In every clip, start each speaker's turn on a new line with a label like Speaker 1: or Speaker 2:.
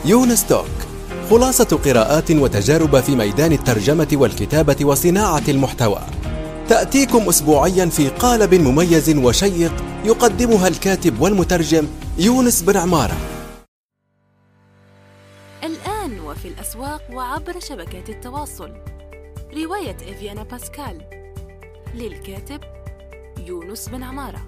Speaker 1: يونس توك خلاصة قراءات وتجارب في ميدان الترجمة والكتابة وصناعة المحتوى تأتيكم أسبوعيا في قالب مميز وشيق يقدمها الكاتب والمترجم يونس بن عمارة
Speaker 2: الآن وفي الأسواق وعبر شبكات التواصل رواية إفيانا باسكال للكاتب يونس بن عماره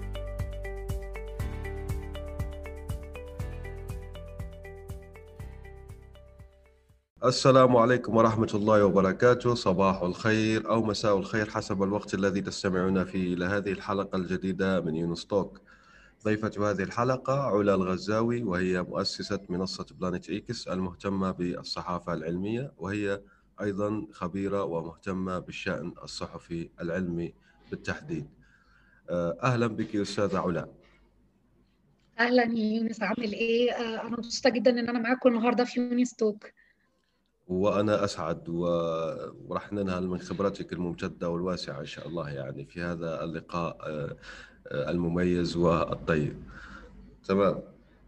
Speaker 3: السلام عليكم ورحمة الله وبركاته صباح الخير أو مساء الخير حسب الوقت الذي تستمعون فيه إلى هذه الحلقة الجديدة من يونستوك ضيفة هذه الحلقة علا الغزاوي وهي مؤسسة منصة بلانيت إيكس المهتمة بالصحافة العلمية وهي أيضا خبيرة ومهتمة بالشأن الصحفي العلمي بالتحديد أهلا بك أستاذة علا
Speaker 4: اهلا يا يونس عامل ايه آه، انا مبسوطه جدا ان انا معاكم النهارده في يونستوك
Speaker 3: وأنا أسعد و- وراح ننهل من خبرتك الممتدة والواسعة إن شاء الله يعني في هذا اللقاء آه، آه، المميز والطيب تمام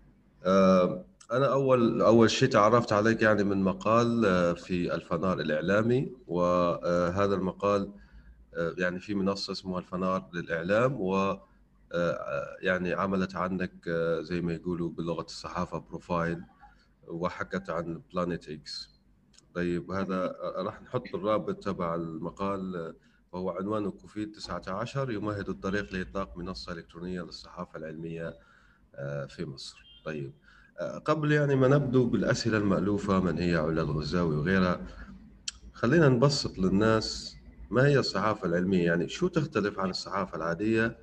Speaker 3: آه، أنا أول أول شيء تعرفت عليك يعني من مقال آه، في الفنار الإعلامي وهذا المقال آه، يعني في منصة اسمها الفنار للإعلام و آه، يعني عملت عنك آه، زي ما يقولوا بلغة الصحافة بروفايل وحكت عن بلانيت إكس طيب هذا راح نحط الرابط تبع المقال وهو عنوانه كوفيد 19 يمهد الطريق لإطلاق منصة إلكترونية للصحافة العلمية آه، في مصر طيب آه، قبل يعني ما نبدو بالأسئلة المألوفة من هي علا الغزاوي وغيرها خلينا نبسط للناس ما هي الصحافة العلمية يعني شو تختلف عن الصحافة العادية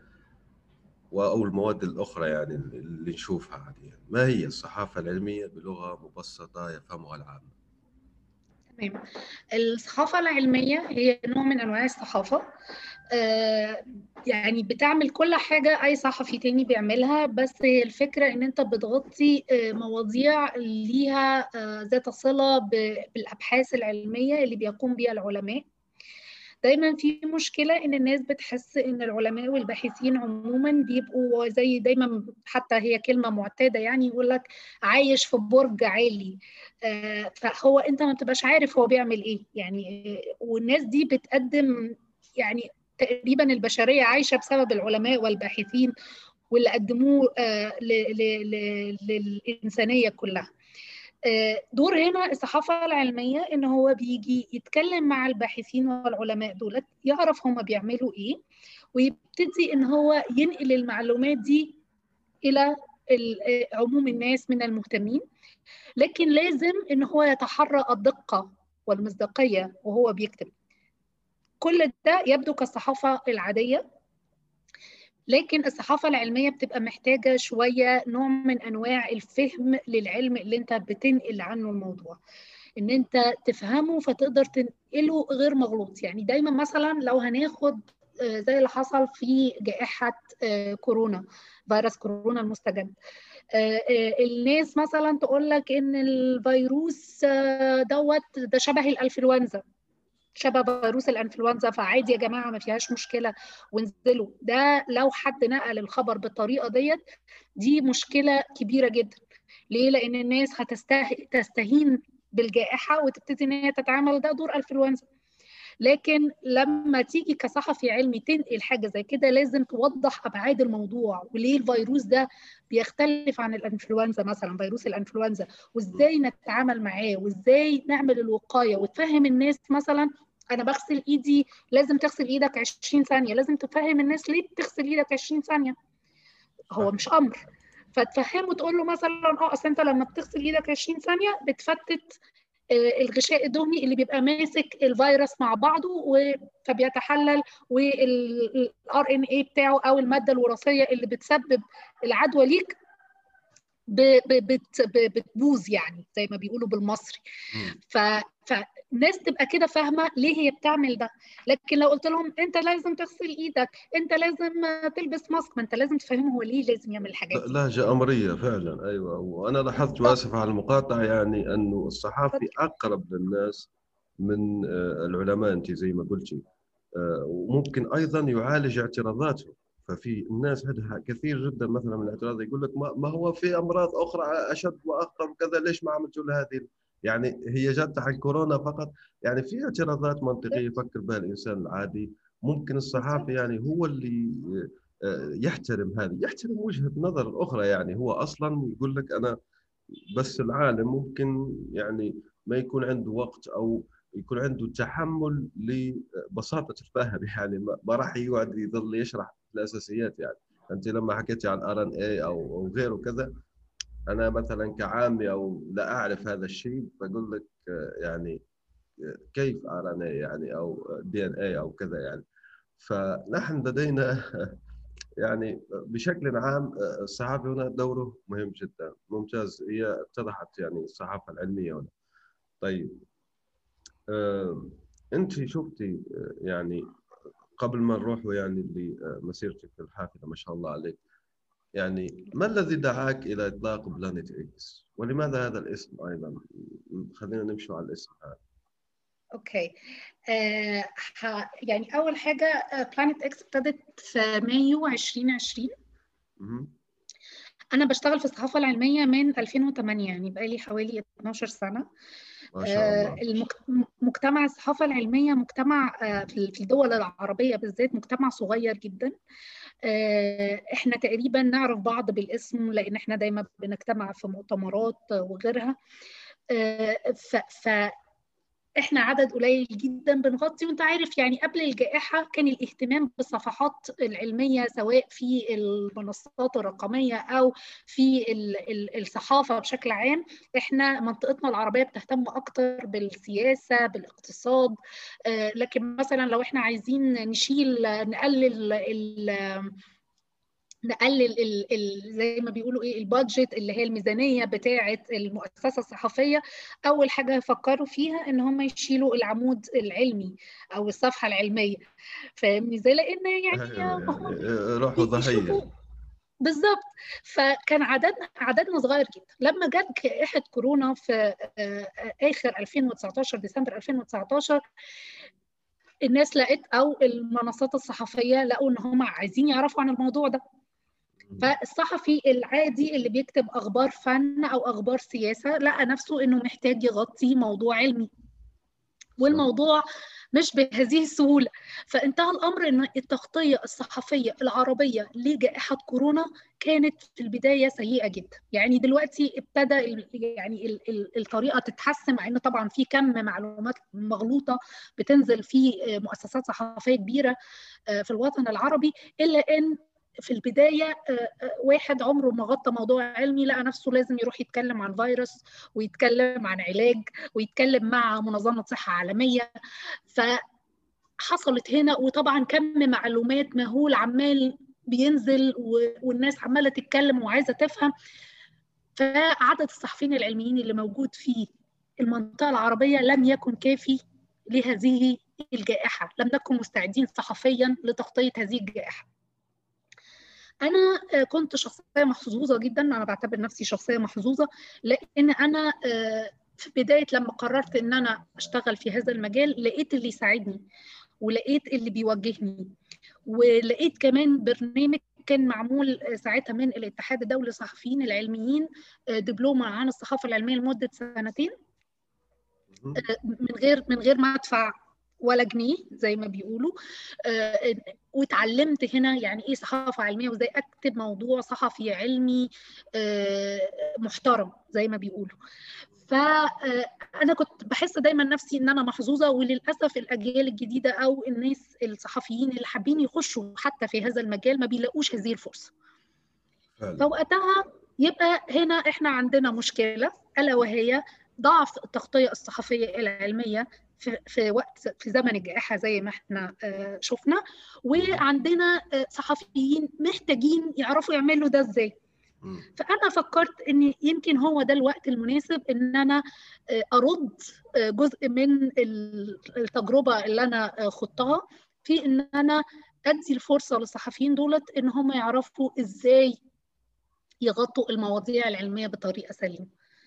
Speaker 3: و- أو المواد الأخرى يعني اللي نشوفها عاديا ما هي الصحافة العلمية بلغة مبسطة يفهمها العامة
Speaker 4: تمام الصحافه العلميه هي نوع من انواع الصحافه آه، يعني بتعمل كل حاجه اي صحفي تاني بيعملها بس هي الفكره ان انت بتغطي آه، مواضيع ليها آه، ذات صله ب- بالابحاث العلميه اللي بيقوم بها العلماء دايما في مشكلة إن الناس بتحس إن العلماء والباحثين عموما بيبقوا زي دايما حتى هي كلمة معتادة يعني يقول لك عايش في برج عالي آه، فهو أنت ما بتبقاش عارف هو بيعمل إيه يعني آه، والناس دي بتقدم يعني تقريبا البشرية عايشة بسبب العلماء والباحثين واللي قدموه آه، ل- ل- ل- للإنسانية كلها آه، دور هنا الصحافة العلمية إن هو بيجي يتكلم مع الباحثين والعلماء دولت يعرف هما بيعملوا إيه ويبتدي إن هو ينقل المعلومات دي إلى ال- آه، عموم الناس من المهتمين لكن لازم إن هو يتحرى الدقة والمصداقية وهو بيكتب كل ده يبدو كالصحافة العادية لكن الصحافة العلمية بتبقى محتاجة شوية نوع من أنواع الفهم للعلم اللي أنت بتنقل عنه الموضوع إن أنت تفهمه فتقدر تنقله غير مغلوط يعني دايما مثلا لو هناخد آه، زي اللي حصل في جائحة آه، كورونا فيروس كورونا المستجد آه، آه، الناس مثلا تقول لك إن الفيروس آه، دوت ده شبه الإنفلونزا شبه فيروس الانفلونزا فعادي يا جماعه ما فيهاش مشكله وانزلوا ده لو حد نقل الخبر بالطريقه ديت دي مشكله كبيره جدا ليه لان الناس هتسته... تستهين بالجائحه وتبتدي ان هي تتعامل ده دور انفلونزا لكن لما تيجي كصحفي علمي تنقل حاجه زي كده لازم توضح ابعاد الموضوع وليه الفيروس ده بيختلف عن الانفلونزا مثلا فيروس الانفلونزا وازاي نتعامل معاه وازاي نعمل الوقايه وتفهم الناس مثلا انا بغسل ايدي لازم تغسل ايدك 20 ثانيه لازم تفهم الناس ليه بتغسل ايدك 20 ثانيه هو مش امر فتفهمه تقول له مثلا اه اصل انت لما بتغسل ايدك 20 ثانيه بتفتت آه، الغشاء الدهني اللي بيبقى ماسك الفيروس مع بعضه و- فبيتحلل والار ان اي بتاعه او الماده الوراثيه اللي بتسبب العدوى ليك ب- ب- بت- ب- بتبوظ يعني زي ما بيقولوا بالمصري
Speaker 3: مم.
Speaker 4: ف فالناس تبقى كده فاهمه ليه هي بتعمل ده لكن لو قلت لهم انت لازم تغسل ايدك انت لازم تلبس ماسك ما انت لازم تفهمه هو ليه لازم يعمل الحاجات دي
Speaker 3: لهجة أمرية فعلا أيوة وأنا لاحظت وآسف على المقاطعة يعني أنه الصحافي أقرب للناس من آه، العلماء أنت زي ما قلتي آه، وممكن أيضا يعالج اعتراضاتهم ففي الناس عندها كثير جدا مثلا من الاعتراض يقول لك ما, ما هو في امراض اخرى اشد واخطر وكذا ليش ما عملتوا له هذه يعني هي جت عن كورونا فقط يعني في اعتراضات منطقيه يفكر بها الانسان العادي ممكن الصحافي يعني هو اللي آه، يحترم هذه يحترم وجهه نظر الاخرى يعني هو اصلا يقول لك انا بس العالم ممكن يعني ما يكون عنده وقت او يكون عنده تحمل لبساطه الفهم يعني ما راح يقعد يظل يشرح الاساسيات يعني انت لما حكيتي عن ار ان اي او غيره كذا انا مثلا كعامي او لا اعرف هذا الشيء بقول لك يعني كيف ار ان اي يعني او دي ان اي او كذا يعني فنحن لدينا يعني بشكل عام الصحافه هنا دوره مهم جدا ممتاز هي اتضحت يعني الصحافه العلميه هنا طيب انت شفتي يعني قبل ما نروح يعني لمسيرتك الحافله ما شاء الله عليك يعني ما الذي دعاك الى اطلاق بلانيت اكس ولماذا هذا الاسم ايضا خلينا نمشي على الاسم هذا
Speaker 4: اوكي آه يعني اول حاجه بلانيت اكس ابتدت في مايو 2020 انا بشتغل في الصحافه العلميه من 2008 يعني بقالي حوالي 12 سنه
Speaker 3: ما شاء
Speaker 4: الله. مجتمع الصحافة العلمية مجتمع في الدول العربية بالذات مجتمع صغير جدا احنا تقريبا نعرف بعض بالاسم لان احنا دايما بنجتمع في مؤتمرات وغيرها ف احنا عدد قليل جدا بنغطي وانت عارف يعني قبل الجائحه كان الاهتمام بالصفحات العلميه سواء في المنصات الرقميه او في الصحافه بشكل عام احنا منطقتنا العربيه بتهتم اكتر بالسياسه بالاقتصاد لكن مثلا لو احنا عايزين نشيل نقلل نقلل ال ال زي ما بيقولوا ايه البادجت اللي هي الميزانيه بتاعه المؤسسه الصحفيه اول حاجه يفكروا فيها ان هم يشيلوا العمود العلمي او الصفحه العلميه فاهمني زي لان يعني
Speaker 3: روحوا ضحيه
Speaker 4: بالظبط فكان عددنا عددنا صغير جدا لما جت جائحه كورونا في اخر 2019 ديسمبر 2019 الناس لقت او المنصات الصحفيه لقوا ان هم عايزين يعرفوا عن الموضوع ده فالصحفي العادي اللي بيكتب اخبار فن او اخبار سياسه لقى نفسه انه محتاج يغطي موضوع علمي والموضوع مش بهذه السهوله فانتهى الامر ان التغطيه الصحفيه العربيه لجائحه كورونا كانت في البدايه سيئه جدا يعني دلوقتي ابتدى يعني الطريقه تتحسن مع ان طبعا في كم معلومات مغلوطه بتنزل في مؤسسات صحفيه كبيره في الوطن العربي الا ان في البداية واحد عمره ما غطى موضوع علمي لقى نفسه لازم يروح يتكلم عن فيروس ويتكلم عن علاج ويتكلم مع منظمة صحة عالمية فحصلت هنا وطبعا كم معلومات مهول عمال بينزل والناس عمالة تتكلم وعايزة تفهم فعدد الصحفيين العلميين اللي موجود في المنطقة العربية لم يكن كافي لهذه الجائحة لم نكن مستعدين صحفيا لتغطية هذه الجائحة انا كنت شخصيه محظوظه جدا انا بعتبر نفسي شخصيه محظوظه لان انا في بدايه لما قررت ان انا اشتغل في هذا المجال لقيت اللي يساعدني ولقيت اللي بيوجهني ولقيت كمان برنامج كان معمول ساعتها من الاتحاد الدولي للصحفيين العلميين دبلومه عن الصحافه العلميه لمده سنتين من غير من غير ما ادفع ولا جنيه زي ما بيقولوا آه واتعلمت هنا يعني ايه صحافه علميه وازاي اكتب موضوع صحفي علمي آه محترم زي ما بيقولوا فانا كنت بحس دايما نفسي ان انا محظوظه وللاسف الاجيال الجديده او الناس الصحفيين اللي حابين يخشوا حتى في هذا المجال ما بيلاقوش هذه الفرصه فوقتها يبقى هنا احنا عندنا مشكله الا وهي ضعف التغطيه الصحفيه العلميه في, في وقت في زمن الجائحه زي ما احنا شفنا وعندنا صحفيين محتاجين يعرفوا يعملوا ده ازاي فانا فكرت ان يمكن هو ده الوقت المناسب ان انا ارد جزء من التجربه اللي انا خضتها في ان انا ادي الفرصه للصحفيين دولت ان هم يعرفوا ازاي يغطوا المواضيع العلميه بطريقه سليمه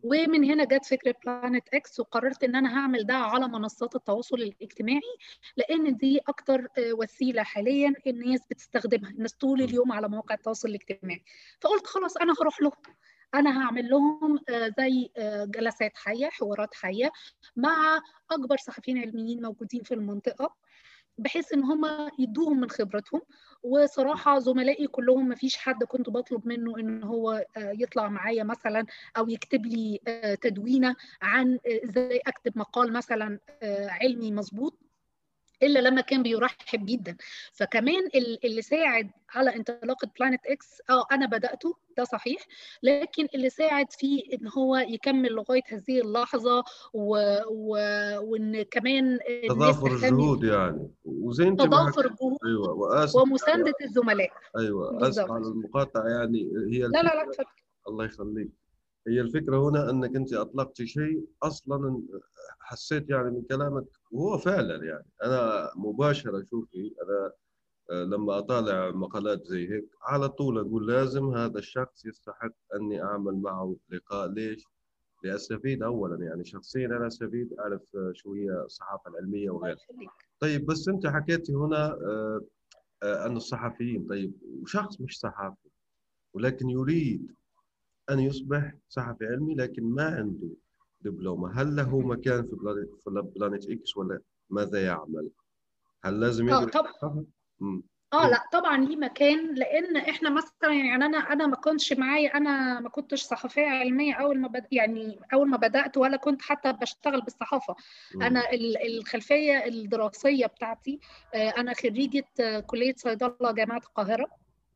Speaker 4: ومن هنا جت فكره بلانت اكس وقررت ان انا هعمل ده على منصات التواصل الاجتماعي لان دي اكتر وسيله حاليا الناس بتستخدمها الناس طول اليوم على مواقع التواصل الاجتماعي فقلت خلاص انا هروح لهم انا هعمل لهم زي جلسات حيه حوارات حيه مع اكبر صحفيين علميين موجودين في المنطقه بحيث ان هم يدوهم من خبرتهم وصراحه زملائي كلهم ما فيش حد كنت بطلب منه ان هو يطلع معايا مثلا او يكتب لي تدوينه عن ازاي اكتب مقال مثلا علمي مظبوط الا لما كان بيرحب جدا فكمان اللي ساعد على انطلاقه بلانت اكس اه انا بداته ده صحيح لكن اللي ساعد فيه ان هو يكمل لغايه هذه اللحظه و... و... وان كمان
Speaker 3: تضافر الجهود يعني
Speaker 4: وزي انت تضافر الجهود
Speaker 3: ايوه واسف
Speaker 4: ومسانده الزملاء
Speaker 3: ايوه اسف على المقاطعه يعني هي
Speaker 4: لا لا لا تفضل
Speaker 3: الله يخليك هي الفكره هنا انك انت اطلقت شيء اصلا حسيت يعني من كلامك وهو فعلا يعني انا مباشره شوفي انا لما اطالع مقالات زي هيك على طول اقول لازم هذا الشخص يستحق اني اعمل معه لقاء ليش؟ لاستفيد اولا يعني شخصيا انا استفيد اعرف شو هي الصحافه العلميه وغيرها. طيب بس انت حكيتي هنا ان الصحفيين طيب وشخص مش صحافي ولكن يريد ان يصبح صحفي علمي لكن ما عنده دبلومه، هل له مكان في بلانيت اكس ولا ماذا يعمل؟ هل لازم
Speaker 4: يدرس طبعا اه لا طبعا ليه مكان لان احنا مثلا يعني انا انا ما كنتش معايا انا ما كنتش صحفيه علميه اول ما بد يعني اول ما بدات ولا كنت حتى بشتغل بالصحافه م. انا الخلفيه الدراسيه بتاعتي انا خريجه كليه صيدله جامعه القاهره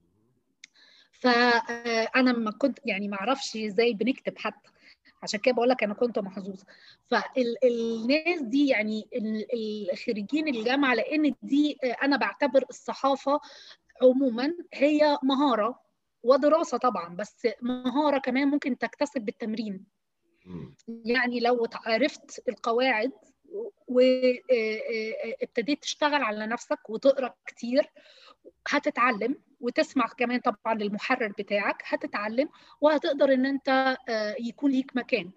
Speaker 4: فانا ما كنت يعني ما اعرفش ازاي بنكتب حتى عشان كده بقول لك انا كنت محظوظه فالناس دي يعني الخريجين الجامعه لان دي انا بعتبر الصحافه عموما هي مهاره ودراسه طبعا بس مهاره كمان ممكن تكتسب بالتمرين يعني لو عرفت القواعد وابتديت تشتغل على نفسك وتقرا كتير هتتعلم وتسمع كمان طبعا للمحرر بتاعك هتتعلم وهتقدر ان انت يكون ليك مكان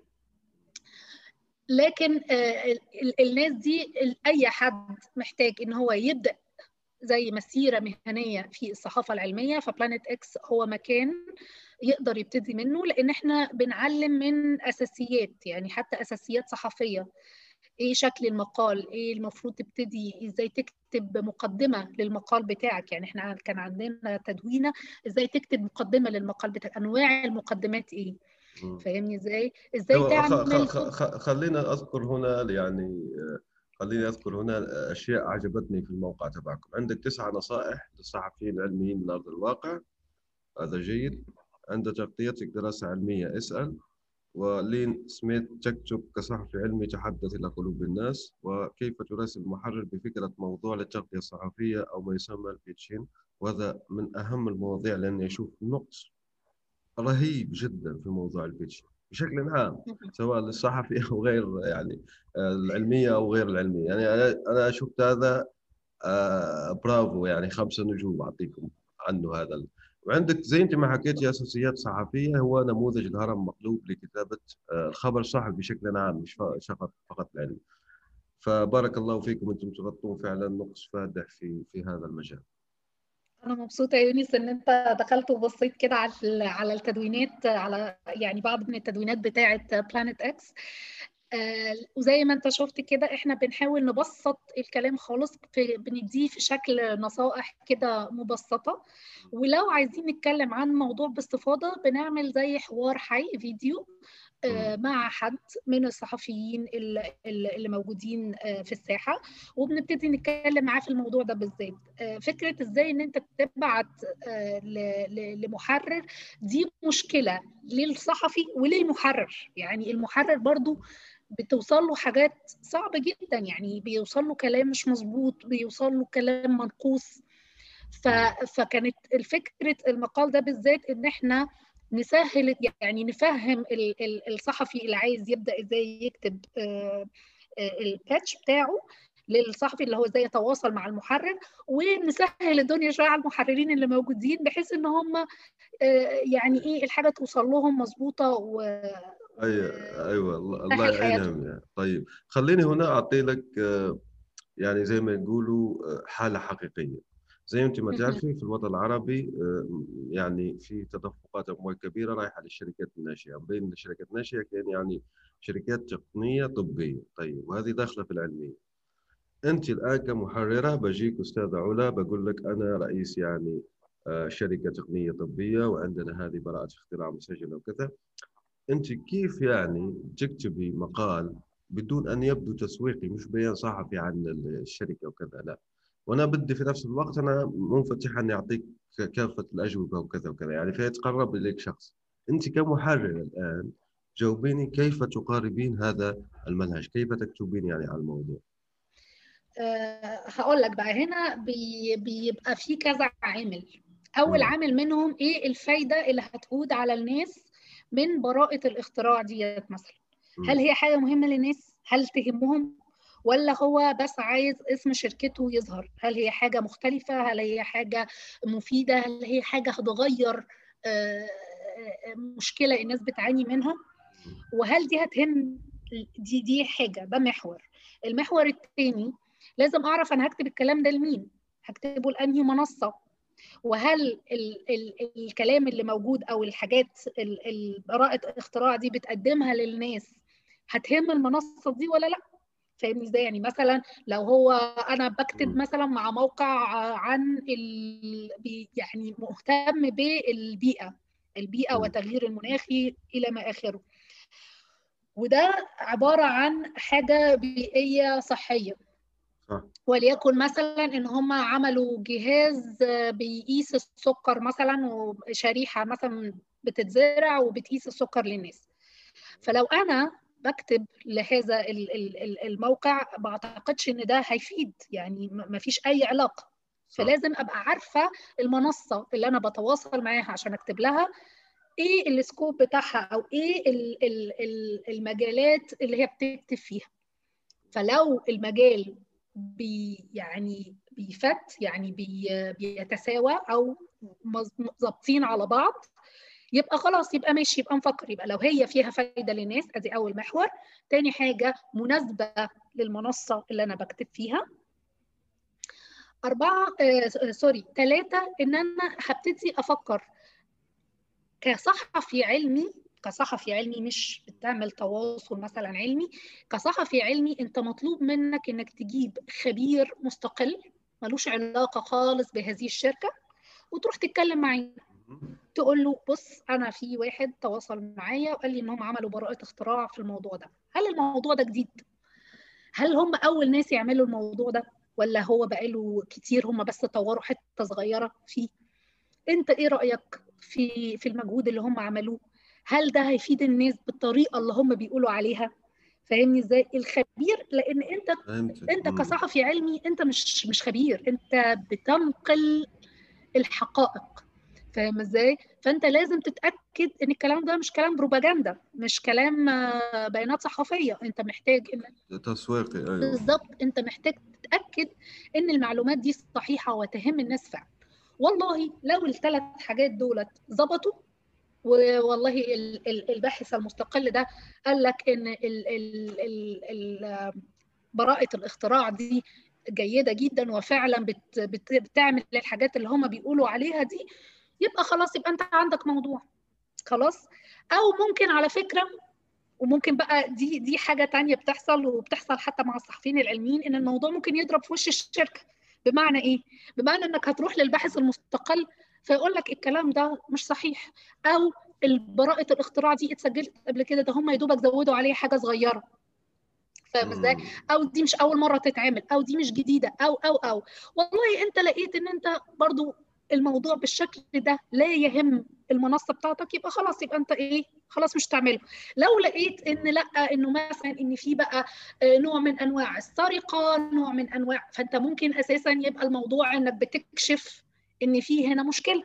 Speaker 4: لكن الناس دي اي حد محتاج ان هو يبدا زي مسيره مهنيه في الصحافه العلميه فبلانيت اكس هو مكان يقدر يبتدي منه لان احنا بنعلم من اساسيات يعني حتى اساسيات صحفيه ايه شكل المقال ايه المفروض تبتدي ازاي تكتب مقدمه للمقال بتاعك يعني احنا كان عندنا تدوينه ازاي تكتب مقدمه للمقال بتاعك انواع المقدمات ايه فاهمني ازاي ازاي تعمل
Speaker 3: خلينا اذكر هنا يعني خليني اذكر هنا اشياء عجبتني في الموقع تبعكم عندك تسعة نصائح للصحفيين العلميين من ارض الواقع هذا جيد عند تغطيتك دراسه علميه اسال ولين سميث تكتب كصحفي علمي تحدث إلى قلوب الناس وكيف تراسل المحرر بفكرة موضوع للتغطية الصحفية أو ما يسمى البيتشين وهذا من أهم المواضيع لأني أشوف نقص رهيب جدا في موضوع البيتشين بشكل عام سواء للصحفي أو غير يعني العلمية أو غير العلمية يعني أنا شفت هذا برافو يعني خمسة نجوم أعطيكم عنه هذا وعندك زي انت ما حكيتي اساسيات صحفيه هو نموذج الهرم مقلوب لكتابه الخبر الصحفي بشكل عام مش فقط فقط العلم. فبارك الله فيكم انتم تغطون فعلا نقص فادح في في هذا المجال.
Speaker 4: انا مبسوطه يا يونس ان انت دخلت وبصيت كده على على التدوينات على يعني بعض من التدوينات بتاعه بلانيت اكس آه وزي ما انت شفت كده احنا بنحاول نبسط الكلام خالص في بنديه في شكل نصائح كده مبسطه ولو عايزين نتكلم عن موضوع باستفاضه بنعمل زي حوار حي فيديو آه مع حد من الصحفيين اللي, اللي موجودين آه في الساحه وبنبتدي نتكلم معاه في الموضوع ده بالذات فكره ازاي ان انت تبعت لمحرر دي مشكله للصحفي وللمحرر يعني المحرر برضو بتوصل له حاجات صعبة جدا يعني بيوصل له كلام مش مظبوط بيوصل له كلام منقوص ف... فكانت الفكرة المقال ده بالذات ان احنا نسهل يعني نفهم الصحفي اللي عايز يبدأ ازاي يكتب الباتش بتاعه للصحفي اللي هو ازاي يتواصل مع المحرر ونسهل الدنيا شويه على المحررين اللي موجودين بحيث ان هم يعني ايه الحاجه توصل لهم مظبوطه
Speaker 3: أيوة أيوة الله يعينهم يعني. طيب خليني هنا أعطي لك آه، يعني زي ما يقولوا آه، حالة حقيقية زي انت ما تعرفي في الوطن العربي آه، يعني في تدفقات اموال كبيره رايحه للشركات الناشئه بين الشركات الناشئه كان يعني شركات تقنيه طبيه طيب وهذه داخله في العلميه انت الان كمحرره بجيك استاذه علا بقول لك انا رئيس يعني آه، شركه تقنيه طبيه وعندنا هذه براءه اختراع مسجله وكذا انت كيف يعني تكتبي مقال بدون ان يبدو تسويقي مش بيان صحفي عن الشركه وكذا لا وانا بدي في نفس الوقت انا منفتح اني اعطيك كافه الاجوبه وكذا وكذا يعني فيتقرب اليك شخص انت كمحرر الان جاوبيني كيف تقاربين هذا المنهج كيف تكتبين يعني على الموضوع
Speaker 4: أه هقول لك بقى هنا بي بيبقى في كذا عامل اول م. عامل منهم ايه الفايده اللي هتعود على الناس من براءه الاختراع ديت مثلا م. هل هي حاجه مهمه للناس هل تهمهم ولا هو بس عايز اسم شركته يظهر هل هي حاجه مختلفه هل هي حاجه مفيده هل هي حاجه هتغير مشكله الناس بتعاني منها وهل دي هتهم دي دي حاجه ده محور المحور الثاني لازم اعرف انا هكتب الكلام ده لمين هكتبه لانهي منصه وهل ال ال الكلام اللي موجود او الحاجات براءه الاختراع دي بتقدمها للناس هتهم المنصه دي ولا لا فاهمني ازاي يعني مثلا لو هو انا بكتب مثلا مع موقع عن ال... يعني مهتم بالبيئه البيئه وتغيير المناخي الى ما اخره وده عباره عن حاجه بيئيه صحيه وليكن مثلا ان هم عملوا جهاز بيقيس السكر مثلا وشريحه مثلا بتتزرع وبتقيس السكر للناس فلو انا بكتب لهذا الموقع ما اعتقدش ان ده هيفيد يعني ما فيش اي علاقه فلازم ابقى عارفه المنصه اللي انا بتواصل معاها عشان اكتب لها ايه السكوب بتاعها او ايه المجالات اللي هي بتكتب فيها فلو المجال بي يعني بيفت يعني بي بيتساوى او ظابطين على بعض يبقى خلاص يبقى ماشي يبقى نفكر يبقى لو هي فيها فايده للناس ادي اول محور تاني حاجه مناسبه للمنصه اللي انا بكتب فيها أربعة آه سوري ثلاثة إن أنا هبتدي أفكر كصحفي علمي كصحفي علمي مش بتعمل تواصل مثلا علمي كصحفي علمي أنت مطلوب منك إنك تجيب خبير مستقل ملوش علاقة خالص بهذه الشركة وتروح تتكلم معاه تقول له بص انا في واحد تواصل معايا وقال لي ان هم عملوا براءه اختراع في الموضوع ده هل الموضوع ده جديد هل هم اول ناس يعملوا الموضوع ده ولا هو بقاله كتير هم بس طوروا حته صغيره فيه انت ايه رايك في في المجهود اللي هم عملوه هل ده هيفيد الناس بالطريقه اللي هم بيقولوا عليها فاهمني ازاي الخبير لان انت فهمت. انت كصحفي علمي انت مش مش خبير انت بتنقل الحقائق فاهم ازاي؟ فانت لازم تتاكد ان الكلام ده مش كلام بروباجندا مش كلام بيانات صحفيه انت محتاج
Speaker 3: ان تسويقي ايوه
Speaker 4: بالظبط انت محتاج تتاكد ان المعلومات دي صحيحه وتهم الناس فعلا والله لو الثلاث حاجات دولت ظبطوا والله الباحث المستقل ده قال لك ان ال ال ال ال براءه الاختراع دي جيده جدا وفعلا بت بت بتعمل الحاجات اللي هم بيقولوا عليها دي يبقى خلاص يبقى انت عندك موضوع خلاص او ممكن على فكره وممكن بقى دي دي حاجه تانية بتحصل وبتحصل حتى مع الصحفيين العلميين ان الموضوع ممكن يضرب في وش الشركه بمعنى ايه بمعنى انك هتروح للباحث المستقل فيقول لك الكلام ده مش صحيح او براءه الاختراع دي اتسجلت قبل كده ده هم يا دوبك زودوا عليه حاجه صغيره فاهم ازاي؟ او دي مش اول مره تتعمل او دي مش جديده او او او والله انت لقيت ان انت برضو الموضوع بالشكل ده لا يهم المنصه بتاعتك يبقى خلاص يبقى انت ايه خلاص مش تعمله لو لقيت ان لا انه مثلا ان في بقى نوع من انواع السرقه نوع من انواع فانت ممكن اساسا يبقى الموضوع انك بتكشف ان في هنا مشكله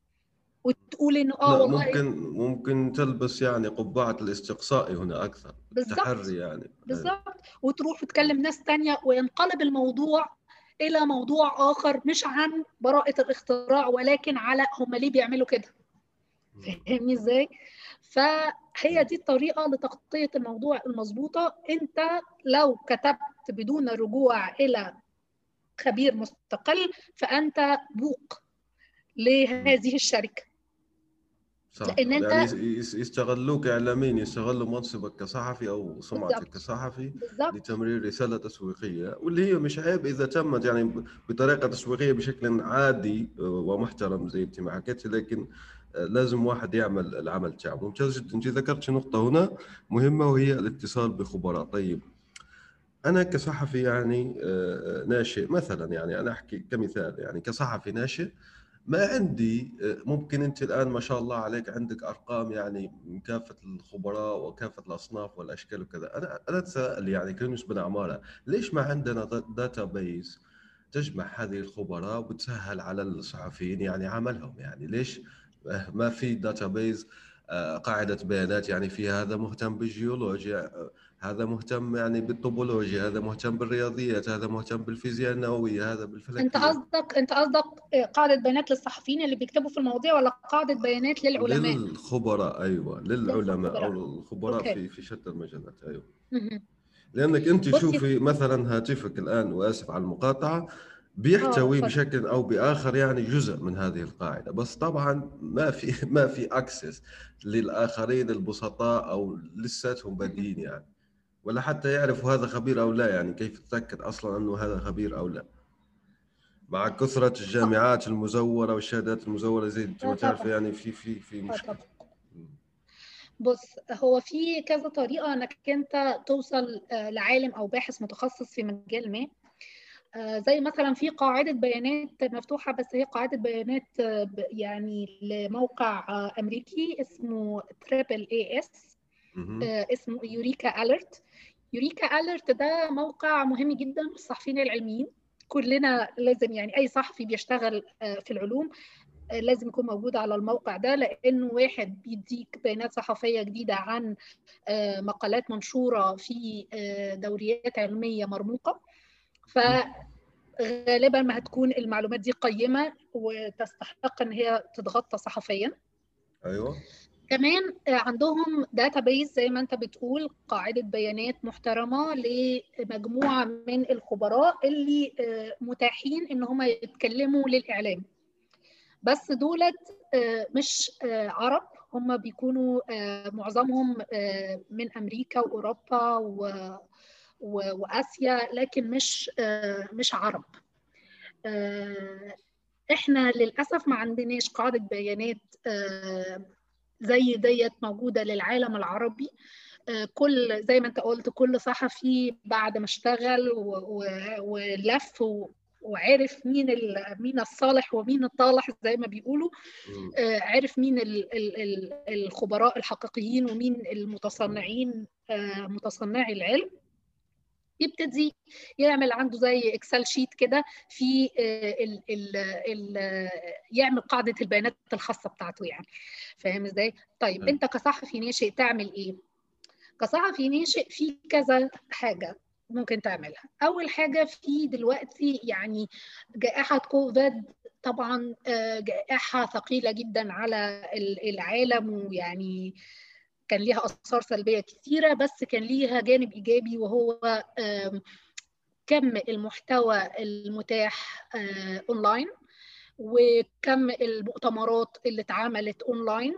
Speaker 4: وتقول انه اه
Speaker 3: والله ممكن ممكن تلبس يعني قبعه الاستقصائي هنا اكثر
Speaker 4: بالظبط
Speaker 3: تحري يعني
Speaker 4: بالظبط وتروح وتكلم ناس تانية وينقلب الموضوع الى موضوع اخر مش عن براءه الاختراع ولكن على هم ليه بيعملوا كده فاهمني ازاي هي دي الطريقه لتغطيه الموضوع المظبوطه انت لو كتبت بدون رجوع الى خبير مستقل فانت بوق لهذه الشركه
Speaker 3: صح لان انت يعني يستغلوك اعلاميين يستغلوا منصبك كصحفي او سمعتك بالزبط. كصحفي بالزبط. لتمرير رساله تسويقيه واللي هي مش عيب اذا تمت يعني بطريقه تسويقيه بشكل عادي ومحترم زي انت ما حكيتي لكن لازم واحد يعمل العمل تاعه ممتاز جدا انت ذكرت نقطه هنا مهمه وهي الاتصال بخبراء طيب انا كصحفي يعني آه، ناشئ مثلا يعني انا احكي كمثال يعني كصحفي ناشئ ما عندي آه، ممكن انت الان ما شاء الله عليك عندك ارقام يعني من كافه الخبراء وكافه الاصناف والاشكال وكذا انا انا اتساءل يعني كيونس بن عماره ليش ما عندنا داتا بيز تجمع هذه الخبراء وتسهل على الصحفيين يعني عملهم يعني ليش آه، ما في داتا بيز قاعده بيانات يعني في هذا مهتم بالجيولوجيا هذا مهتم يعني بالطوبولوجيا هذا مهتم بالرياضيات هذا مهتم بالفيزياء النوويه هذا بالفلكيه
Speaker 4: انت قصدك انت قصدك قاعده بيانات للصحفيين اللي بيكتبوا في المواضيع ولا قاعده بيانات للعلماء
Speaker 3: للخبراء ايوه للعلماء او الخبراء في في شتى المجالات ايوه لانك انت شوفي مثلا هاتفك الان واسف على المقاطعه بيحتوي بشكل او باخر يعني جزء من هذه القاعده بس طبعا ما في ما في اكسس للاخرين البسطاء او لساتهم بادئين يعني ولا حتى يعرفوا هذا خبير او لا يعني كيف تتاكد اصلا انه هذا خبير او لا مع كثره الجامعات المزوره والشهادات المزوره زي ما تعرف يعني في في في مشكله
Speaker 4: بص هو في كذا طريقه انك انت توصل آه، لعالم او باحث متخصص في مجال ما آه، زي مثلا في قاعده بيانات مفتوحه بس هي قاعده بيانات آه، يعني لموقع امريكي اسمه تريبل اي اس اسمه يوريكا اليرت يوريكا اليرت ده موقع مهم جدا للصحفيين العلميين كلنا لازم يعني اي صحفي بيشتغل آه، في العلوم آه، لازم يكون موجود على الموقع ده لانه واحد بيديك بيانات صحفيه جديده عن آه، مقالات منشوره في دوريات علميه مرموقه فغالبا ما هتكون المعلومات دي قيمه وتستحق ان هي تتغطى صحفيا
Speaker 3: ايوه
Speaker 4: كمان عندهم داتابيز زي ما انت بتقول قاعده بيانات محترمه لمجموعه من الخبراء اللي آه، متاحين ان هم يتكلموا للاعلام بس دولت آه، مش آه، عرب هم بيكونوا معظمهم من امريكا واوروبا واسيا لكن مش مش عرب احنا للاسف ما عندناش قاعده بيانات زي ديت موجوده للعالم العربي آه، كل زي ما انت قلت كل صحفي بعد ما اشتغل ولف وعرف مين مين الصالح ومين الطالح زي ما بيقولوا آه، عرف مين الخبراء الحقيقيين ومين المتصنعين آه، متصنعي العلم يبتدي يعمل عنده زي اكسل شيت كده في آه، ال ال ال يعمل قاعده البيانات الخاصه بتاعته يعني فاهم ازاي طيب م. انت كصحفي ناشئ تعمل ايه كصحفي ناشئ في كذا حاجه ممكن تعملها اول حاجه في دلوقتي يعني جائحه كوفيد طبعا آه، جائحه ثقيله جدا على العالم ويعني كان ليها اثار سلبيه كثيره بس كان ليها جانب ايجابي وهو كم المحتوى المتاح اونلاين وكم المؤتمرات اللي اتعملت اونلاين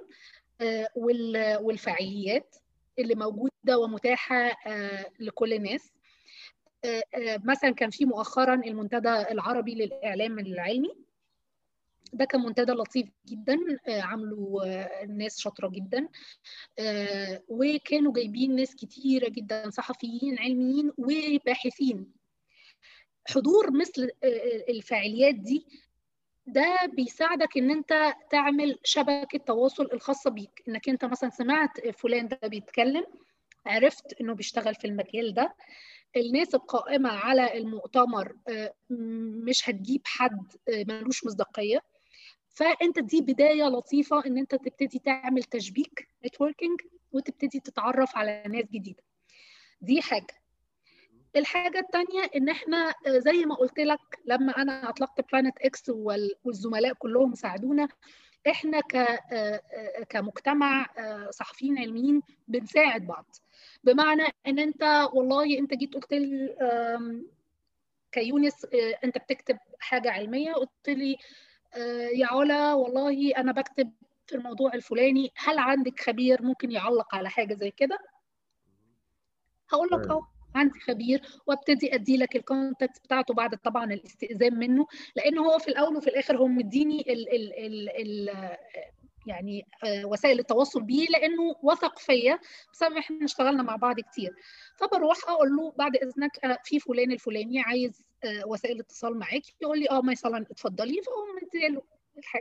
Speaker 4: والفعاليات اللي موجوده ومتاحه لكل الناس مثلا كان في مؤخرا المنتدى العربي للاعلام العلمي ده كان منتدى لطيف جدا آه، عامله آه، ناس شاطره جدا آه، وكانوا جايبين ناس كتيره جدا صحفيين علميين وباحثين حضور مثل الفعاليات دي ده بيساعدك ان انت تعمل شبكه تواصل الخاصه بيك انك انت مثلا سمعت فلان ده بيتكلم عرفت انه بيشتغل في المجال ده الناس القائمه على المؤتمر مش هتجيب حد ملوش مصداقيه فانت دي بدايه لطيفه ان انت تبتدي تعمل تشبيك نتوركينج وتبتدي تتعرف على ناس جديده دي حاجه الحاجة الثانيه إن إحنا زي ما قلت لك لما أنا أطلقت بلانت إكس والزملاء كلهم ساعدونا احنا ك كمجتمع صحفيين علميين بنساعد بعض بمعنى ان انت والله انت جيت قلت لي كيونس انت بتكتب حاجه علميه قلت لي يا علا والله انا بكتب في الموضوع الفلاني هل عندك خبير ممكن يعلق على حاجه زي كده هقول لك اه عندي خبير وابتدي ادي لك الكونتاكت بتاعته بعد طبعا الاستئذان منه لان هو في الاول وفي الاخر هو مديني ال ال ال ال يعني وسائل التواصل بيه لانه وثق فيا بسبب احنا اشتغلنا مع بعض كتير فبروح اقول له بعد اذنك في فلان الفلاني عايز وسائل اتصال معاك يقول لي اه مثلا اتفضلي فاقوم مديله الحاجه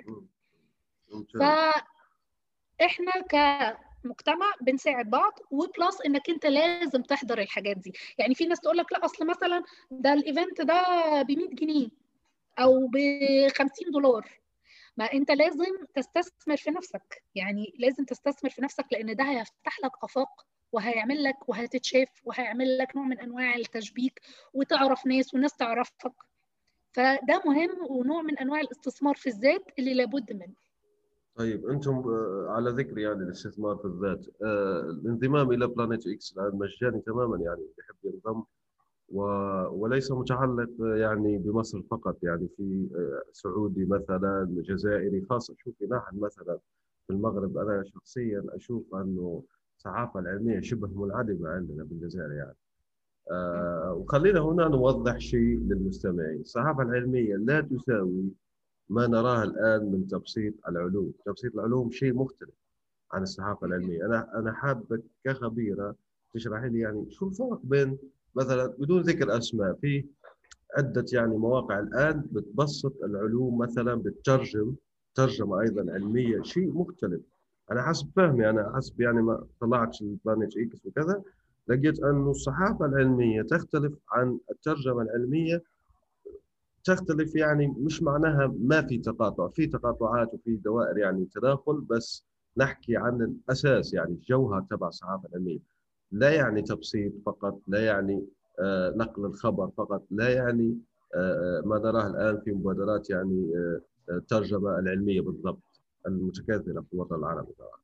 Speaker 4: فاحنا كمجتمع بنساعد بعض وبلس انك انت لازم تحضر الحاجات دي يعني في ناس تقول لك لا اصل مثلا ده الايفنت ده ب 100 جنيه او ب 50 دولار ما انت لازم تستثمر في نفسك يعني لازم تستثمر في نفسك لان ده هيفتح لك افاق وهيعمل لك وهتتشاف وهيعمل لك نوع من انواع التشبيك وتعرف ناس وناس تعرفك فده مهم ونوع من انواع الاستثمار في الذات اللي لابد منه
Speaker 3: طيب انتم على ذكر يعني الاستثمار في الذات الانضمام الى بلانيت اكس الان مجاني تماما يعني يحب ينضم و... وليس متعلق يعني بمصر فقط يعني في سعودي مثلا جزائري خاصه شوفي نحن مثلا في المغرب انا شخصيا اشوف انه الصحافه العلميه شبه منعدمه عندنا بالجزائر يعني آه وخلينا هنا نوضح شيء للمستمعين الصحافه العلميه لا تساوي ما نراه الان من تبسيط العلوم تبسيط العلوم شيء مختلف عن الصحافه العلميه انا انا حابك كخبيره تشرحي لي يعني شو الفرق بين مثلا بدون ذكر اسماء في عده يعني مواقع الان بتبسط العلوم مثلا بتترجم ترجمه ايضا علميه شيء مختلف انا حسب فهمي انا حسب يعني ما طلعت البلانيت اكس وكذا لقيت انه الصحافه العلميه تختلف عن الترجمه العلميه تختلف يعني مش معناها ما في تقاطع في تقاطعات وفي دوائر يعني تداخل بس نحكي عن الاساس يعني الجوهر تبع الصحافه العلميه لا يعني تبسيط فقط لا يعني آه نقل الخبر فقط لا يعني آه ما نراه الان في مبادرات يعني آه الترجمه العلميه بالضبط المتكاثره في الوطن العربي طبعا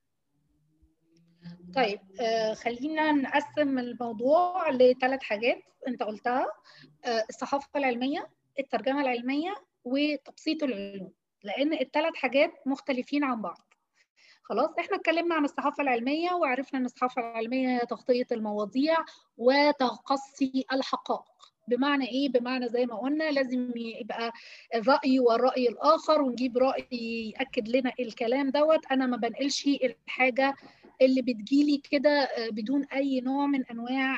Speaker 4: طيب آه خلينا نقسم الموضوع لثلاث حاجات انت قلتها آه الصحافه العلميه الترجمه العلميه وتبسيط العلوم لان الثلاث حاجات مختلفين عن بعض خلاص احنا اتكلمنا عن الصحافه العلميه وعرفنا ان الصحافه العلميه هي تغطيه المواضيع وتقصي الحقائق بمعنى ايه بمعنى زي ما قلنا لازم يبقى الراي والراي الاخر ونجيب راي ياكد لنا الكلام دوت انا ما بنقلش الحاجه اللي بتجيلي كده بدون اي نوع من انواع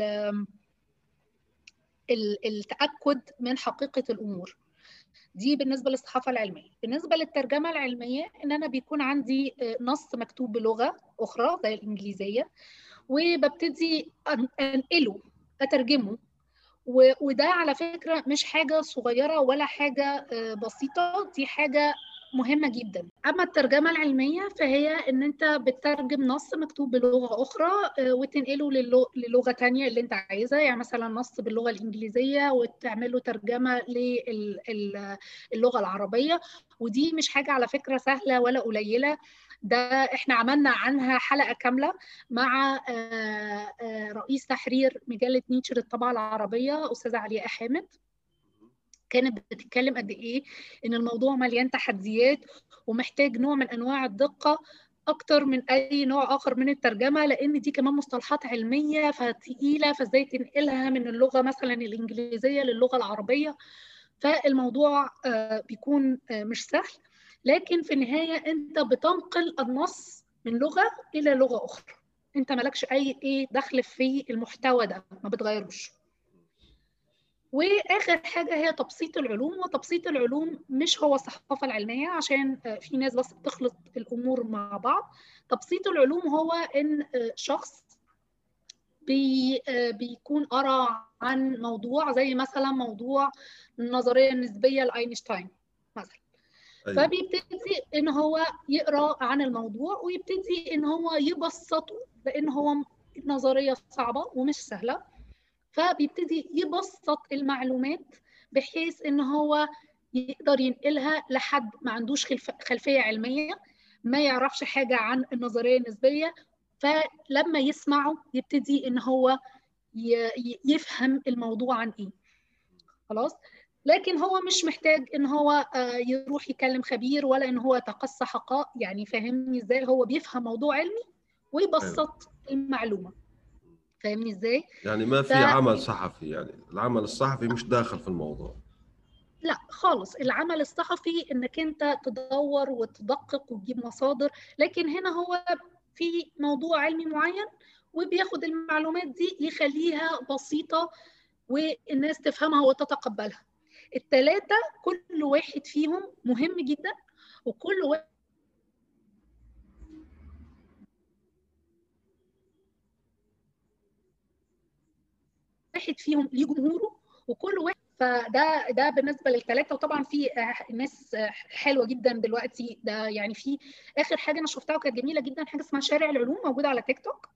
Speaker 4: التاكد من حقيقه الامور دي بالنسبه للصحافه العلميه بالنسبه للترجمه العلميه ان انا بيكون عندي نص مكتوب بلغه اخرى زي الانجليزيه وببتدي انقله اترجمه وده على فكره مش حاجه صغيره ولا حاجه بسيطه دي حاجه مهمه جدا اما الترجمه العلميه فهي ان انت بتترجم نص مكتوب بلغه اخرى وتنقله للغه تانية اللي انت عايزها يعني مثلا نص باللغه الانجليزيه وتعمله ترجمه للغه العربيه ودي مش حاجه على فكره سهله ولا قليله ده احنا عملنا عنها حلقه كامله مع رئيس تحرير مجله نيتشر الطبعه العربيه استاذه علياء حامد كانت بتتكلم قد ايه ان الموضوع مليان تحديات ومحتاج نوع من انواع الدقه اكتر من اي نوع اخر من الترجمه لان دي كمان مصطلحات علميه فتقيله فازاي تنقلها من اللغه مثلا الانجليزيه للغه العربيه فالموضوع بيكون مش سهل لكن في النهايه انت بتنقل النص من لغه الى لغه اخرى انت مالكش اي ايه دخل في المحتوى ده ما بتغيروش واخر حاجه هي تبسيط العلوم وتبسيط العلوم مش هو الصحافه العلميه عشان في ناس بس بتخلط الامور مع بعض تبسيط العلوم هو ان شخص بي بيكون قرا عن موضوع زي مثلا موضوع النظريه النسبيه لاينشتاين مثلا أيوة. فبيبتدي ان هو يقرا عن الموضوع ويبتدي ان هو يبسطه لان هو نظريه صعبه ومش سهله فبيبتدي يبسط المعلومات بحيث ان هو يقدر ينقلها لحد ما عندوش خلفيه علميه ما يعرفش حاجه عن النظريه النسبيه فلما يسمعه يبتدي ان هو يفهم الموضوع عن ايه خلاص لكن هو مش محتاج ان هو آه، يروح يكلم خبير ولا ان هو يتقصى حقائق يعني فاهمني ازاي هو بيفهم موضوع علمي ويبسط أيوه. المعلومه فاهمني ازاي
Speaker 3: يعني ما في عمل صحفي يعني العمل الصحفي مش داخل في الموضوع
Speaker 4: لا خالص العمل الصحفي انك انت تدور وتدقق وتجيب مصادر لكن هنا هو في موضوع علمي معين وبياخد المعلومات دي يخليها بسيطه والناس تفهمها وتتقبلها الثلاثه كل واحد فيهم مهم جدا وكل واحد واحد فيهم ليه جمهوره وكل واحد فده ده بالنسبه للثلاثه وطبعا في ناس حلوه جدا دلوقتي ده يعني في اخر حاجه انا شفتها وكانت جميله جدا حاجه اسمها شارع العلوم موجوده على تيك توك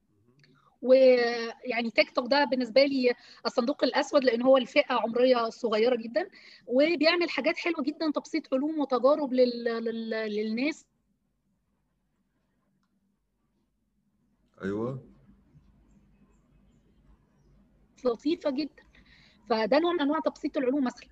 Speaker 4: ويعني تيك توك ده بالنسبه لي الصندوق الاسود لان هو الفئه عمريه صغيره جدا وبيعمل حاجات حلوه جدا تبسيط علوم وتجارب لل... لل... للناس
Speaker 3: ايوه
Speaker 4: لطيفه جدا فده نوع من انواع تبسيط العلوم مثلا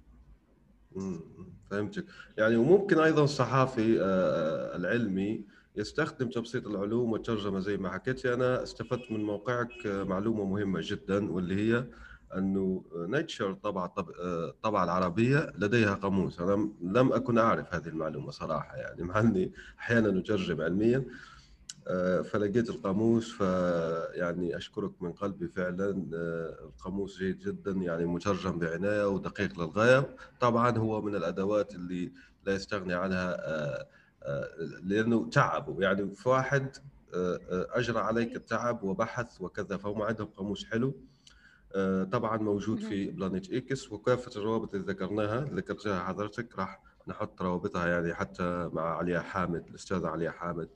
Speaker 3: فهمتك يعني وممكن ايضا الصحافي آه، آه، العلمي يستخدم تبسيط العلوم والترجمه زي ما حكيت انا استفدت من موقعك آه، معلومه مهمه جدا واللي هي انه نيتشر طبعا الطبعه العربيه لديها قاموس انا لم اكن اعرف هذه المعلومه صراحه يعني مع اني احيانا اترجم علميا آه، فلقيت القاموس فيعني اشكرك من قلبي فعلا آه، القاموس جيد جدا يعني مترجم بعنايه ودقيق للغايه طبعا هو من الادوات اللي لا يستغني عنها آه، لانه تعبوا يعني في واحد اجرى عليك التعب وبحث وكذا فهم عندهم قاموس حلو طبعا موجود في بلانيت اكس وكافه الروابط اللي ذكرناها ذكرتها حضرتك راح نحط روابطها يعني حتى مع عليا حامد الاستاذه عليا حامد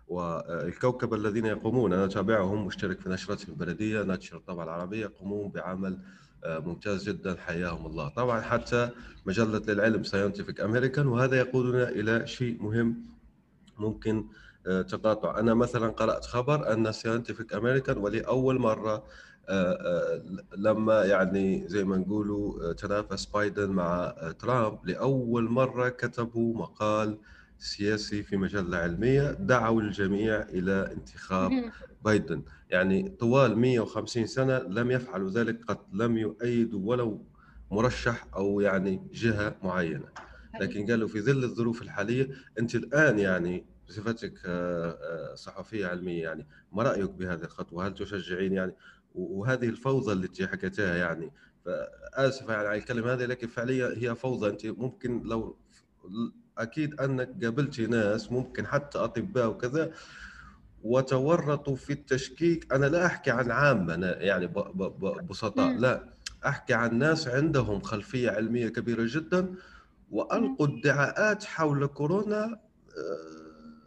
Speaker 3: والكوكب الذين يقومون انا اتابعهم مشترك في نشرتهم البلديه نشر الطبعه العربيه يقومون بعمل آه، ممتاز جدا حياهم الله طبعا حتى مجله للعلم ساينتفك امريكان وهذا يقودنا الى شيء مهم ممكن آه، تقاطع انا مثلا قرات خبر ان ساينتفك امريكان ولاول مره آه، لما يعني زي ما نقولوا تنافس بايدن مع ترامب لاول مره كتبوا مقال سياسي في مجلة علمية دعوا الجميع إلى انتخاب بايدن يعني طوال 150 سنة لم يفعلوا ذلك قد لم يؤيدوا ولو مرشح أو يعني جهة معينة لكن قالوا في ظل الظروف الحالية أنت الآن يعني بصفتك آه، آه، صحفية علمية يعني ما رأيك بهذه الخطوة هل تشجعين يعني وهذه الفوضى التي حكيتها يعني فآسف يعني على الكلمة هذه لكن فعليا هي فوضى أنت ممكن لو اكيد انك قابلت ناس ممكن حتى اطباء وكذا وتورطوا في التشكيك انا لا احكي عن عامه أنا يعني بسطاء لا احكي عن ناس عندهم خلفيه علميه كبيره جدا والقوا ادعاءات حول كورونا آه،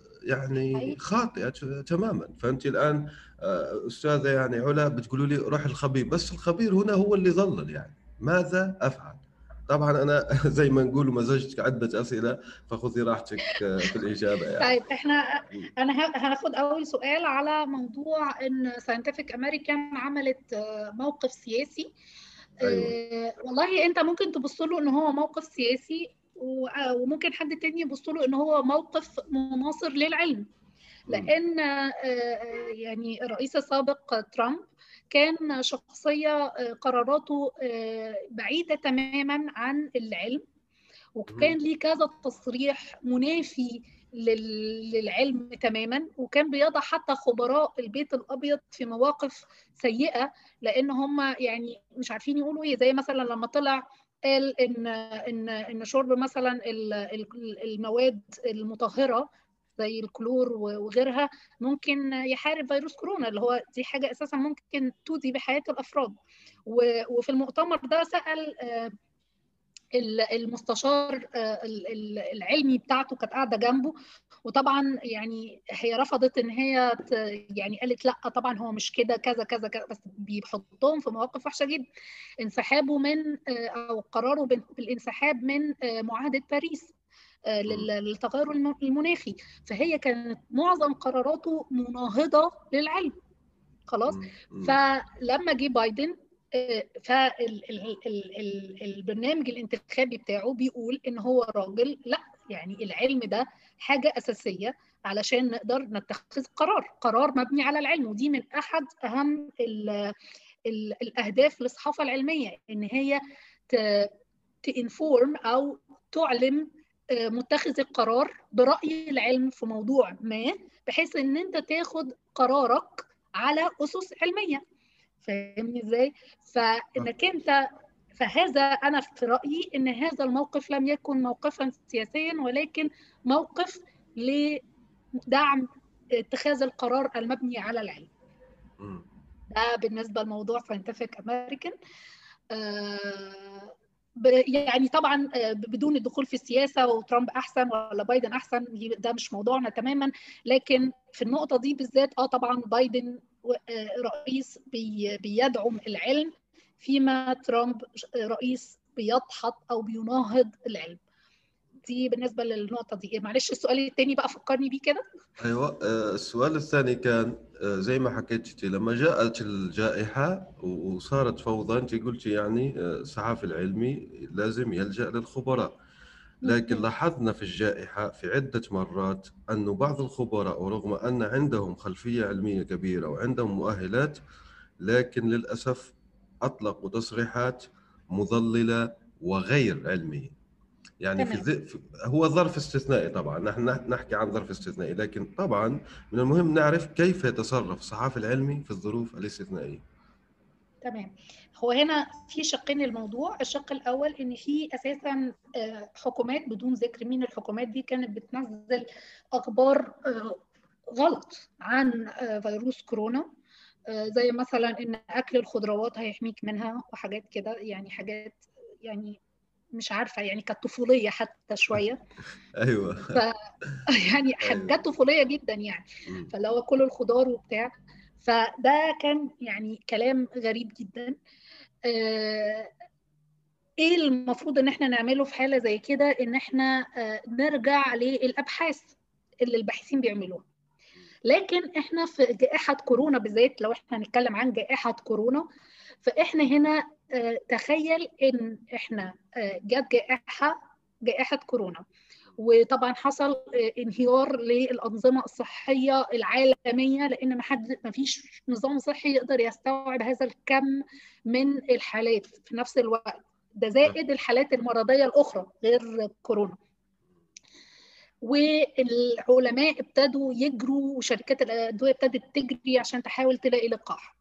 Speaker 3: يعني خاطئه تماما فانت الان آه، استاذه يعني علا بتقولوا لي روح الخبير بس الخبير هنا هو اللي ظلل يعني ماذا افعل طبعا انا زي ما نقول مزجتك عده اسئله فخذي راحتك آه، في الاجابه يعني.
Speaker 4: طيب احنا انا هاخد اول سؤال على موضوع ان ساينتفك امريكان عملت آه، موقف سياسي أيوة. أه والله انت ممكن تبص له ان هو موقف سياسي وممكن حد تاني يبص له ان هو موقف مناصر للعلم لان يعني الرئيس السابق ترامب كان شخصية آه، قراراته آه، بعيدة تماما عن العلم وكان ليه كذا تصريح منافي للعلم تماما وكان بيضع حتى خبراء البيت الابيض في مواقف سيئه لان هم يعني مش عارفين يقولوا ايه زي مثلا لما طلع قال ان ان ان شرب مثلا المواد المطهره زي الكلور وغيرها ممكن يحارب فيروس كورونا اللي هو دي حاجه اساسا ممكن تودي بحياه الافراد وفي المؤتمر ده سال آه، المستشار العلمي بتاعته كانت قاعده جنبه وطبعا يعني هي رفضت ان هي يعني قالت لا طبعا هو مش كده كذا كذا كذا بس بيحطهم في مواقف وحشه جدا انسحابه من او قراره بالانسحاب من معاهده باريس للتغير المناخي فهي كانت معظم قراراته مناهضه للعلم خلاص فلما جه بايدن فالبرنامج الانتخابي بتاعه بيقول ان هو راجل لا يعني العلم ده حاجه اساسيه علشان نقدر نتخذ قرار قرار مبني على العلم ودي من احد اهم ال ال الاهداف للصحافه العلميه ان هي تنفورم او تعلم متخذ القرار براي العلم في موضوع ما بحيث ان انت تاخد قرارك على اسس علميه فاهمني ازاي فانك انت فهذا انا في رايي ان هذا الموقف لم يكن موقفا سياسيا ولكن موقف لدعم اتخاذ القرار المبني على العلم ده بالنسبه لموضوع ساينتفك امريكان يعني طبعا بدون الدخول في السياسه وترامب احسن ولا بايدن احسن ده مش موضوعنا تماما لكن في النقطه دي بالذات اه طبعا بايدن رئيس بيدعم العلم فيما ترامب رئيس بيدحض او بيناهض العلم دي بالنسبه للنقطه دي معلش السؤال الثاني بقى فكرني بيه كده
Speaker 3: ايوه السؤال الثاني كان زي ما حكيتي لما جاءت الجائحه وصارت فوضى انت قلتي يعني الصحافي العلمي لازم يلجا للخبراء لكن لاحظنا في الجائحة في عدة مرات أن بعض الخبراء ورغم أن عندهم خلفية علمية كبيرة وعندهم مؤهلات لكن للأسف أطلقوا تصريحات مضللة وغير علمية يعني في, في هو ظرف استثنائي طبعا نحن نحكي عن ظرف استثنائي لكن طبعا من المهم نعرف كيف يتصرف الصحافي العلمي في الظروف الاستثنائية
Speaker 4: تمام هو هنا في شقين الموضوع الشق الاول ان في اساسا حكومات بدون ذكر مين الحكومات دي كانت بتنزل اخبار غلط عن فيروس كورونا زي مثلا ان اكل الخضروات هيحميك منها وحاجات كده يعني حاجات يعني مش عارفه يعني كانت طفوليه حتى شويه
Speaker 3: ايوه
Speaker 4: ف يعني حاجات طفوليه جدا يعني فاللي هو كل الخضار وبتاع فده كان يعني كلام غريب جدا ايه المفروض ان احنا نعمله في حاله زي كده ان احنا نرجع للابحاث اللي الباحثين بيعملوها لكن احنا في جائحه كورونا بالذات لو احنا هنتكلم عن جائحه كورونا فاحنا هنا تخيل ان احنا جت جائحه جائحه كورونا وطبعا حصل انهيار للانظمه الصحيه العالميه لان ما حد ما فيش نظام صحي يقدر يستوعب هذا الكم من الحالات في نفس الوقت ده زائد الحالات المرضيه الاخرى غير كورونا والعلماء ابتدوا يجروا وشركات الادويه ابتدت تجري عشان تحاول تلاقي لقاح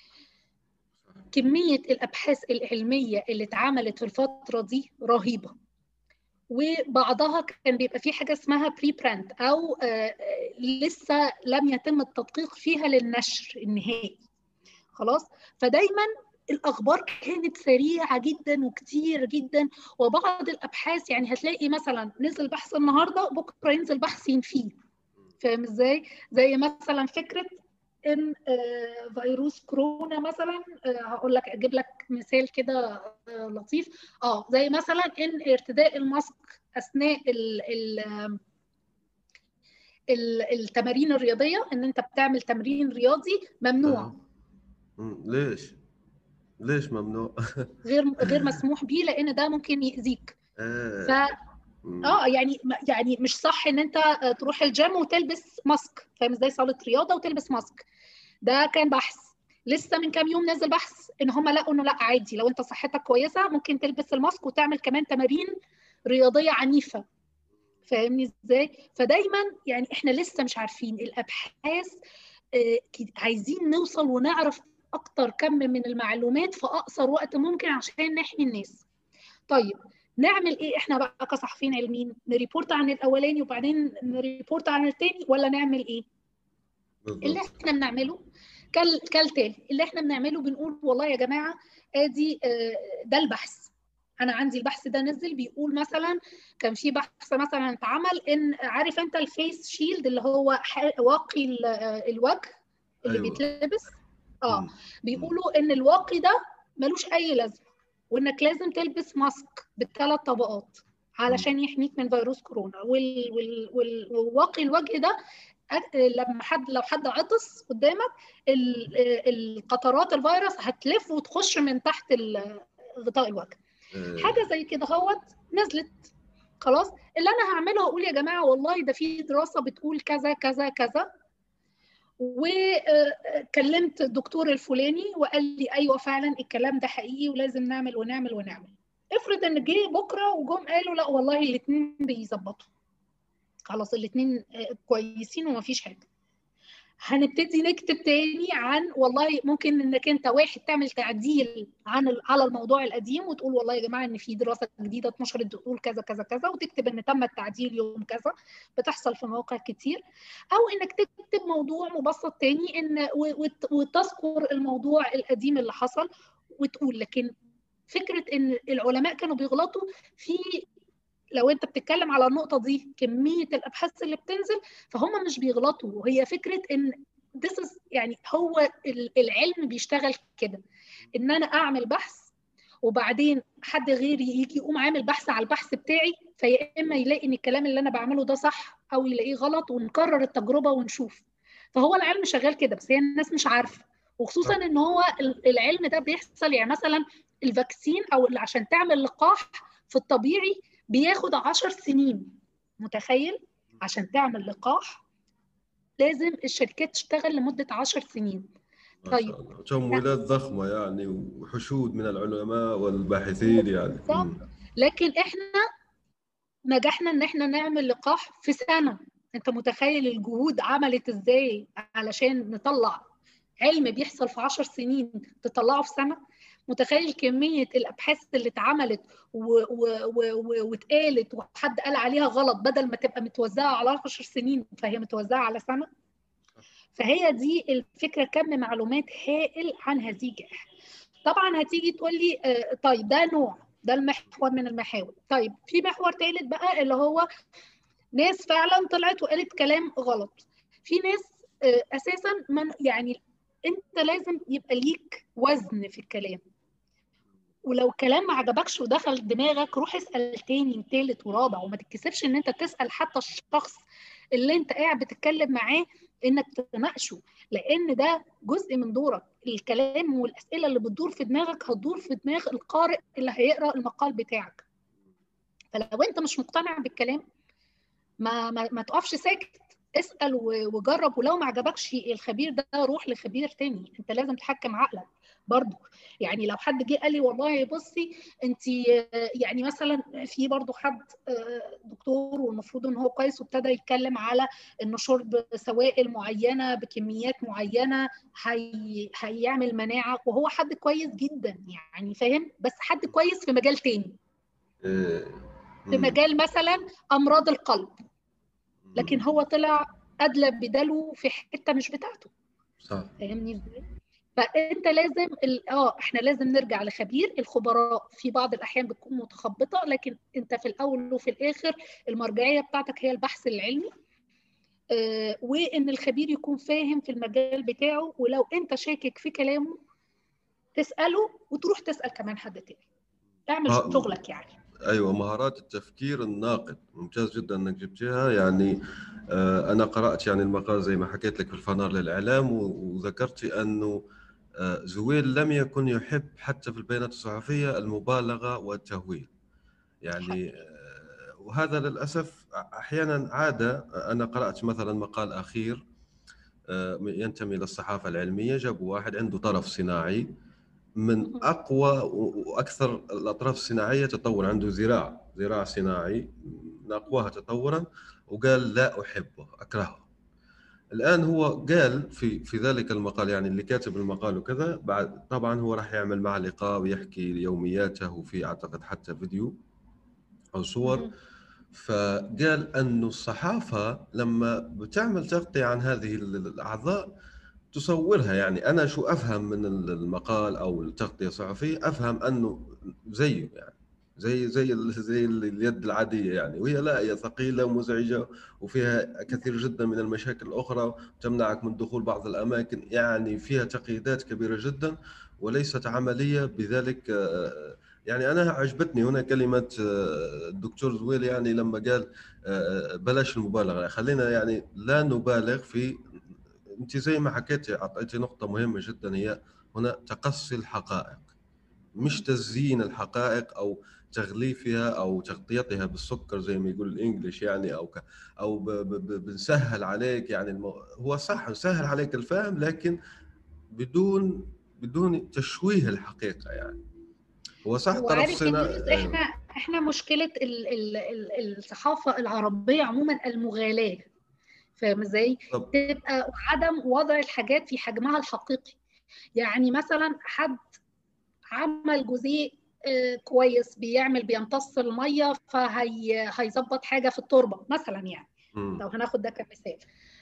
Speaker 4: كميه الابحاث العلميه اللي اتعملت في الفتره دي رهيبه وبعضها كان بيبقى في حاجه اسمها بري برانت او لسه لم يتم التدقيق فيها للنشر النهائي خلاص فدايما الاخبار كانت سريعه جدا وكتير جدا وبعض الابحاث يعني هتلاقي مثلا نزل بحث النهارده بكره ينزل بحث فيه فاهم ازاي زي مثلا فكره ان فيروس كورونا مثلا هقول لك اجيب لك مثال كده لطيف اه زي مثلا ان ارتداء الماسك اثناء ال ال التمارين الرياضيه ان انت بتعمل تمرين رياضي ممنوع
Speaker 3: ليش ليش ممنوع
Speaker 4: غير غير مسموح بيه لان ده ممكن يأذيك
Speaker 3: آه.
Speaker 4: ف اه يعني يعني مش صح ان انت تروح الجيم وتلبس ماسك فاهم ازاي صاله رياضه وتلبس ماسك ده كان بحث لسه من كام يوم نزل بحث ان هم لقوا انه لا عادي لو انت صحتك كويسه ممكن تلبس الماسك وتعمل كمان تمارين رياضيه عنيفه فاهمني ازاي فدايما يعني احنا لسه مش عارفين الابحاث آه عايزين نوصل ونعرف اكتر كم من المعلومات في اقصر وقت ممكن عشان نحمي الناس طيب نعمل ايه احنا بقى كصحفيين علميين نريبورت عن الاولاني وبعدين نريبورت عن الثاني ولا نعمل ايه بالضبط. اللي احنا بنعمله كال كالتالي اللي احنا بنعمله بنقول والله يا جماعه ادي ده البحث انا عندي البحث ده نزل بيقول مثلا كان في بحث مثلا اتعمل ان عارف انت الفيس شيلد اللي هو واقي الوجه اللي أيوة. بيتلبس اه بيقولوا ان الواقي ده ملوش اي لازمه وانك لازم تلبس ماسك بالثلاث طبقات علشان يحميك من فيروس كورونا وال... وال... وال... وواقي الوجه ده لما حد لو حد عطس قدامك القطرات الفيروس هتلف وتخش من تحت غطاء الوجه آه. حاجه زي كده هوت نزلت خلاص اللي انا هعمله هقول يا جماعه والله ده في دراسه بتقول كذا كذا كذا وكلمت الدكتور الفلاني وقال لي ايوه فعلا الكلام ده حقيقي ولازم نعمل ونعمل ونعمل افرض ان جه بكره وجم قالوا لا والله الاثنين بيظبطوا خلاص الاثنين كويسين ومفيش حاجه هنبتدي نكتب تاني عن والله ممكن انك انت واحد تعمل تعديل عن على الموضوع القديم وتقول والله يا جماعه ان في دراسه جديده اتنشرت بتقول كذا كذا كذا وتكتب ان تم التعديل يوم كذا بتحصل في مواقع كتير او انك تكتب موضوع مبسط تاني ان وتذكر الموضوع القديم اللي حصل وتقول لكن فكره ان العلماء كانوا بيغلطوا في لو انت بتتكلم على النقطه دي كميه الابحاث اللي بتنزل فهم مش بيغلطوا هي فكره ان this is يعني هو العلم بيشتغل كده ان انا اعمل بحث وبعدين حد غيري يجي يقوم عامل بحث على البحث بتاعي فيا اما يلاقي ان الكلام اللي انا بعمله ده صح او يلاقيه غلط ونكرر التجربه ونشوف فهو العلم شغال كده بس هي الناس مش عارفه وخصوصا ان هو العلم ده بيحصل يعني مثلا الفاكسين او عشان تعمل لقاح في الطبيعي بياخد عشر سنين متخيل عشان تعمل لقاح لازم الشركات تشتغل لمدة عشر سنين
Speaker 3: طيب تمويلات ضخمة يعني وحشود من العلماء والباحثين يعني
Speaker 4: لكن احنا نجحنا ان احنا نعمل لقاح في سنة انت متخيل الجهود عملت ازاي علشان نطلع علم بيحصل في عشر سنين تطلعه في سنة متخيل كميه الابحاث اللي اتعملت واتقالت وحد قال عليها غلط بدل ما تبقى متوزعه على 10 سنين فهي متوزعه على سنه فهي دي الفكره كم معلومات هائل عن هذه الجائحه طبعا هتيجي تقول لي آه طيب ده نوع ده المحور من المحاور طيب في محور ثالث بقى اللي هو ناس فعلا طلعت وقالت كلام غلط في ناس آه اساسا من يعني انت لازم يبقى ليك وزن في الكلام ولو الكلام ما عجبكش ودخل دماغك روح اسال تاني وتالت ورابع وما تتكسفش ان انت تسال حتى الشخص اللي انت قاعد بتتكلم معاه انك تناقشه لان ده جزء من دورك الكلام والاسئله اللي بتدور في دماغك هتدور في دماغ القارئ اللي هيقرا المقال بتاعك فلو انت مش مقتنع بالكلام ما ما, ما تقفش ساكت اسال وجرب ولو ما عجبكش الخبير ده روح لخبير تاني انت لازم تحكم عقلك برضو يعني لو حد جه قال لي والله بصي انت يعني مثلا في برضو حد دكتور والمفروض ان هو كويس وابتدى يتكلم على ان شرب سوائل معينه بكميات معينه هي هيعمل مناعه وهو حد كويس جدا يعني فاهم بس حد كويس في مجال تاني في مجال مثلا امراض القلب لكن هو طلع ادلى بدلو في حته مش بتاعته
Speaker 3: صح
Speaker 4: فاهمني ازاي؟ فانت لازم اه احنا لازم نرجع لخبير الخبراء في بعض الاحيان بتكون متخبطه لكن انت في الاول وفي الاخر المرجعيه بتاعتك هي البحث العلمي آه وان الخبير يكون فاهم في المجال بتاعه ولو انت شاكك في كلامه تساله وتروح تسال كمان حد تاني تعمل آه. شغلك يعني
Speaker 3: ايوه مهارات التفكير الناقد ممتاز جدا انك جبتها يعني آه انا قرات يعني المقال زي ما حكيت لك في الفنار للاعلام وذكرتي انه آه زويل لم يكن يحب حتى في البيانات الصحفيه المبالغه والتهويل يعني آه وهذا للاسف احيانا عاده انا قرات مثلا مقال اخير ينتمي للصحافه العلميه جابوا واحد عنده طرف صناعي من اقوى واكثر الاطراف الصناعيه تطور عنده زراعه زراعه صناعي من اقواها تطورا وقال لا احبه اكرهه الان هو قال في في ذلك المقال يعني اللي كاتب المقال وكذا بعد طبعا هو راح يعمل معه لقاء ويحكي يومياته في اعتقد حتى فيديو او صور فقال انه الصحافه لما بتعمل تغطيه عن هذه الاعضاء تصورها يعني انا شو افهم من المقال او التغطيه الصحفيه افهم انه زيه يعني زي زي زي اليد العاديه يعني وهي لا هي ثقيله ومزعجه وفيها كثير جدا من المشاكل الاخرى تمنعك من دخول بعض الاماكن يعني فيها تقييدات كبيره جدا وليست عمليه بذلك آه، يعني انا عجبتني هنا كلمه آه، الدكتور زويل يعني لما قال آه، بلاش المبالغه خلينا يعني لا نبالغ في انت زي ما حكيتي اعطيتي نقطه مهمه جدا هي هنا تقصي الحقائق مش تزيين الحقائق او تغليفها او تغطيتها بالسكر زي ما يقول الانجليش يعني او ك او ب ب بنسهل عليك يعني المو... هو صح نسهل عليك الفهم لكن بدون بدون تشويه الحقيقه يعني هو صح طرف
Speaker 4: صناعي أيوه. احنا احنا مشكله ال ال ال الصحافه العربيه عموما المغالاه فاهم ازاي؟ تبقى عدم وضع الحاجات في حجمها الحقيقي يعني مثلا حد عمل جزيء آه، كويس بيعمل بيمتص الميه فهي هيظبط حاجه في التربه مثلا يعني لو هناخد ده كمثال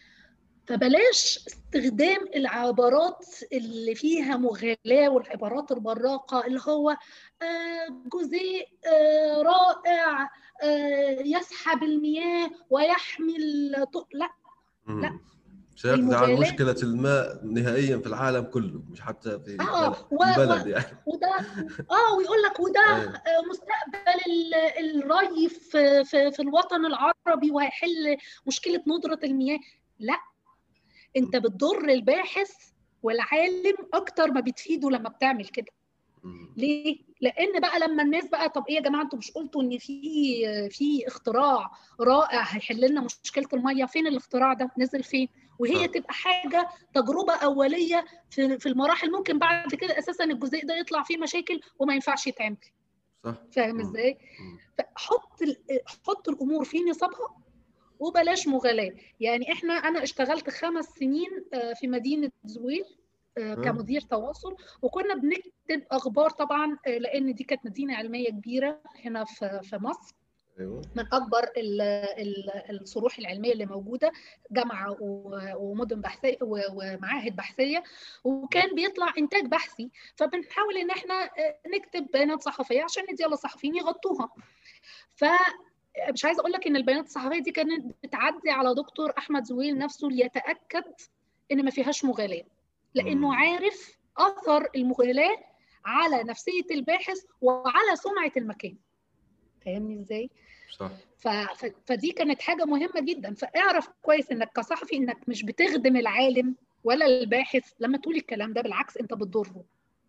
Speaker 4: فبلاش استخدام العبارات اللي فيها مغالاة والعبارات البراقة اللي هو آه، جزيء آه، رائع يسحب المياه ويحمل لا لا
Speaker 3: سيقضي على مشكلة الماء نهائيا في العالم كله مش حتى في آه البلد يعني
Speaker 4: وده اه ويقول لك وده أيوه. آه، مستقبل الري في, في, في الوطن العربي وهيحل مشكلة ندرة المياه لا انت بتضر الباحث والعالم اكتر ما بتفيده لما بتعمل كده ليه؟ لان بقى لما الناس بقى طب ايه يا جماعه انتوا مش قلتوا ان في في اختراع رائع هيحل لنا مشكله الميه فين الاختراع ده نزل فين وهي صح. تبقى حاجه تجربه اوليه في في المراحل ممكن بعد كده اساسا الجزيء ده يطلع فيه مشاكل وما ينفعش يتعمل صح فاهم ازاي حط حط الامور في نصابها وبلاش مغالاه يعني احنا انا اشتغلت خمس سنين آه، في مدينه زويل آه، كمدير تواصل وكنا بنكتب اخبار طبعا آه، لان دي كانت مدينه علميه كبيره هنا في في مصر أيوة. من اكبر الصروح العلميه اللي موجوده جامعه ومدن بحثيه ومعاهد بحثيه وكان بيطلع انتاج بحثي فبنحاول ان احنا آه، نكتب بيانات صحفيه عشان نديها للصحفيين يغطوها ف مش عايزه اقول لك ان البيانات الصحفيه دي كانت بتعدي على دكتور احمد زويل نفسه ليتاكد ان ما فيهاش مغالاه لانه عارف اثر المغالاه على نفسيه الباحث وعلى سمعه المكان فاهمني ازاي صح ف... ف... فدي كانت حاجه مهمه جدا فاعرف كويس انك كصحفي انك مش بتخدم العالم ولا الباحث لما تقول الكلام ده بالعكس انت بتضره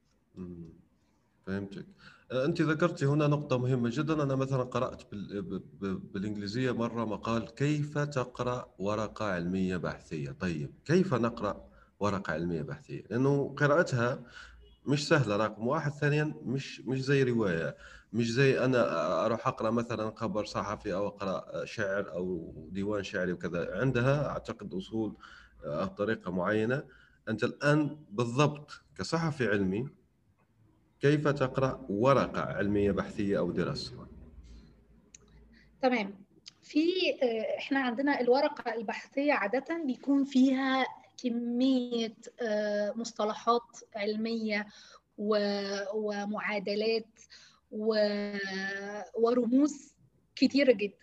Speaker 3: فهمتك انت ذكرتي هنا نقطه مهمه جدا انا مثلا قرات بال... بالانجليزيه مره مقال كيف تقرا ورقه علميه بحثيه طيب كيف نقرا ورقه علميه بحثيه لانه قراءتها مش سهله رقم واحد ثانيا مش مش زي روايه مش زي انا اروح اقرا مثلا خبر صحفي او اقرا شعر او ديوان شعري وكذا عندها اعتقد اصول او طريقه معينه انت الان بالضبط كصحفي علمي كيف تقرا ورقه علميه بحثيه او دراسه
Speaker 4: تمام في احنا عندنا الورقه البحثيه عاده بيكون فيها كميه آه، مصطلحات علميه ومعادلات ورموز كتيره جدا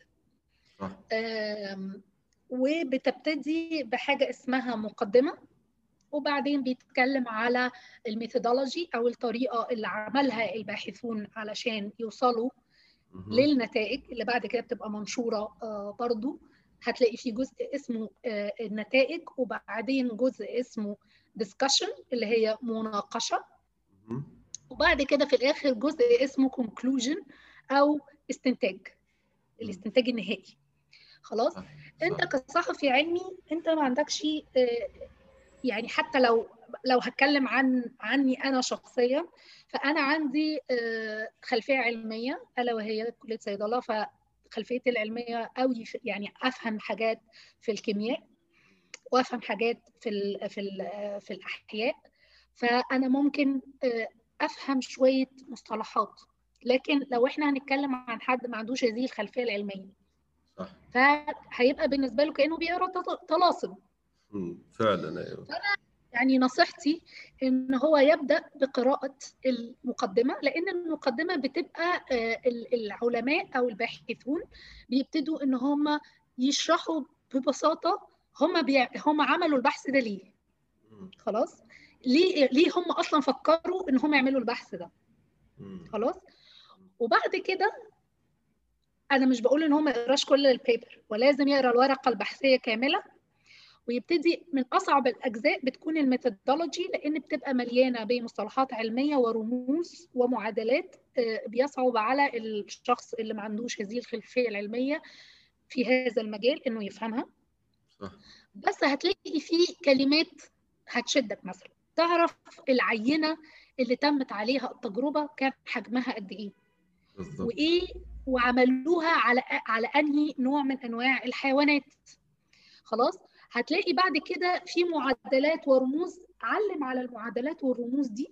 Speaker 4: وبتبتدي بحاجه اسمها مقدمه وبعدين بيتكلم على الميثودولوجي او الطريقه اللي عملها الباحثون علشان يوصلوا للنتائج اللي بعد كده بتبقى منشوره آه، برضو هتلاقي في جزء اسمه آه، النتائج وبعدين جزء اسمه discussion اللي هي مناقشه وبعد كده في الاخر جزء اسمه conclusion او استنتاج الاستنتاج النهائي خلاص صح. انت كصحفي علمي انت ما عندكش آه، يعني حتى لو لو هتكلم عن عني انا شخصيا فانا عندي آه، خلفيه علميه الا وهي كليه صيدله فخلفيتي العلميه قوي يعني افهم حاجات في الكيمياء وافهم حاجات في ال في ال في الاحياء فانا ممكن آه، افهم شويه مصطلحات لكن لو احنا هنتكلم عن حد ما عندوش هذه الخلفيه العلميه صح فهيبقى بالنسبه له كانه بيقرا طلاسم
Speaker 3: فعلا ايوه
Speaker 4: فانا يعني نصيحتي ان هو يبدا بقراءه المقدمه لان المقدمه بتبقى آه، العلماء او الباحثون بيبتدوا ان هم يشرحوا ببساطه هم بي... هم عملوا البحث ده ليه خلاص ليه ليه هم اصلا فكروا ان هم يعملوا البحث ده خلاص وبعد كده انا مش بقول ان هو ما يقراش كل البيبر ولازم يقرا الورقه البحثيه كامله ويبتدي من اصعب الاجزاء بتكون الميثودولوجي لان بتبقى مليانه بمصطلحات علميه ورموز ومعادلات آه، بيصعب على الشخص اللي ما عندوش هذه الخلفيه العلميه في هذا المجال انه يفهمها صح. بس هتلاقي فيه كلمات هتشدك مثلا تعرف العينه اللي تمت عليها التجربه كان حجمها قد ايه بالضبط. وايه وعملوها على على انهي نوع من انواع الحيوانات خلاص هتلاقي بعد كده في معادلات ورموز علم على المعادلات والرموز دي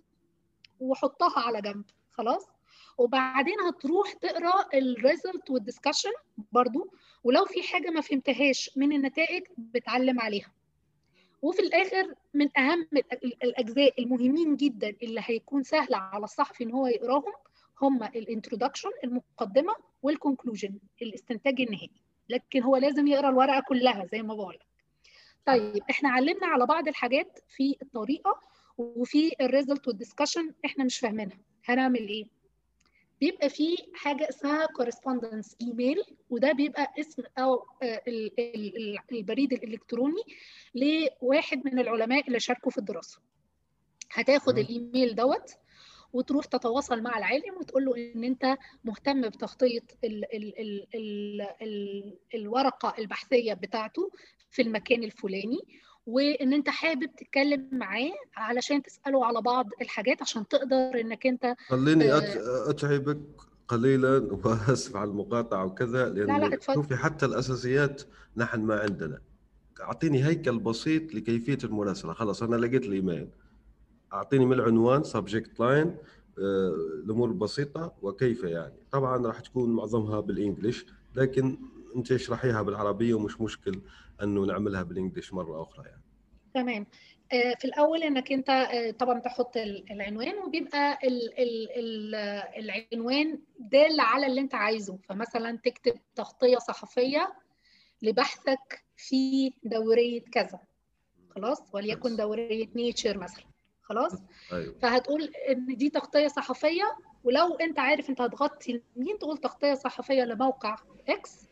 Speaker 4: وحطها على جنب خلاص وبعدين هتروح تقرا الريزلت والدسكشن برضو ولو في حاجه ما فهمتهاش من النتائج بتعلم عليها وفي الاخر من اهم الاجزاء المهمين جدا اللي هيكون سهل على الصحفي ان هو يقراهم هم الانترودكشن المقدمه والكونكلوجن الاستنتاج النهائي لكن هو لازم يقرا الورقه كلها زي ما بقول طيب احنا علمنا على بعض الحاجات في الطريقه وفي الريزلت والدسكشن احنا مش فاهمينها هنعمل ايه بيبقى في حاجه اسمها كورسبوندنس ايميل وده بيبقى اسم او آه، البريد الالكتروني لواحد من العلماء اللي شاركوا في الدراسه هتاخد الايميل دوت وتروح تتواصل مع العالم وتقول له ان انت مهتم بتغطيه ال ال ال ال ال الورقه البحثيه بتاعته في المكان الفلاني وان انت حابب تتكلم معاه علشان تساله على بعض الحاجات عشان تقدر انك انت
Speaker 3: خليني آه اتعبك قليلا واسف على المقاطعه وكذا لان لا لا شوفي حتى الاساسيات نحن ما عندنا اعطيني هيكل بسيط لكيفيه المراسله خلاص انا لقيت الايميل اعطيني من العنوان سبجكت لاين الامور البسيطه وكيف يعني طبعا راح تكون معظمها بالانجلش لكن انت اشرحيها بالعربيه ومش مشكل انه نعملها بالانجلش مره اخرى يعني
Speaker 4: تمام آه، في الاول انك انت آه، طبعا تحط العنوان وبيبقى ال ال ال العنوان دال على اللي انت عايزه فمثلا تكتب تغطيه صحفيه لبحثك في دوريه كذا خلاص وليكن دوريه نيتشر مثلا خلاص أيوة. فهتقول ان دي تغطيه صحفيه ولو انت عارف انت هتغطي مين تقول تغطيه صحفيه لموقع اكس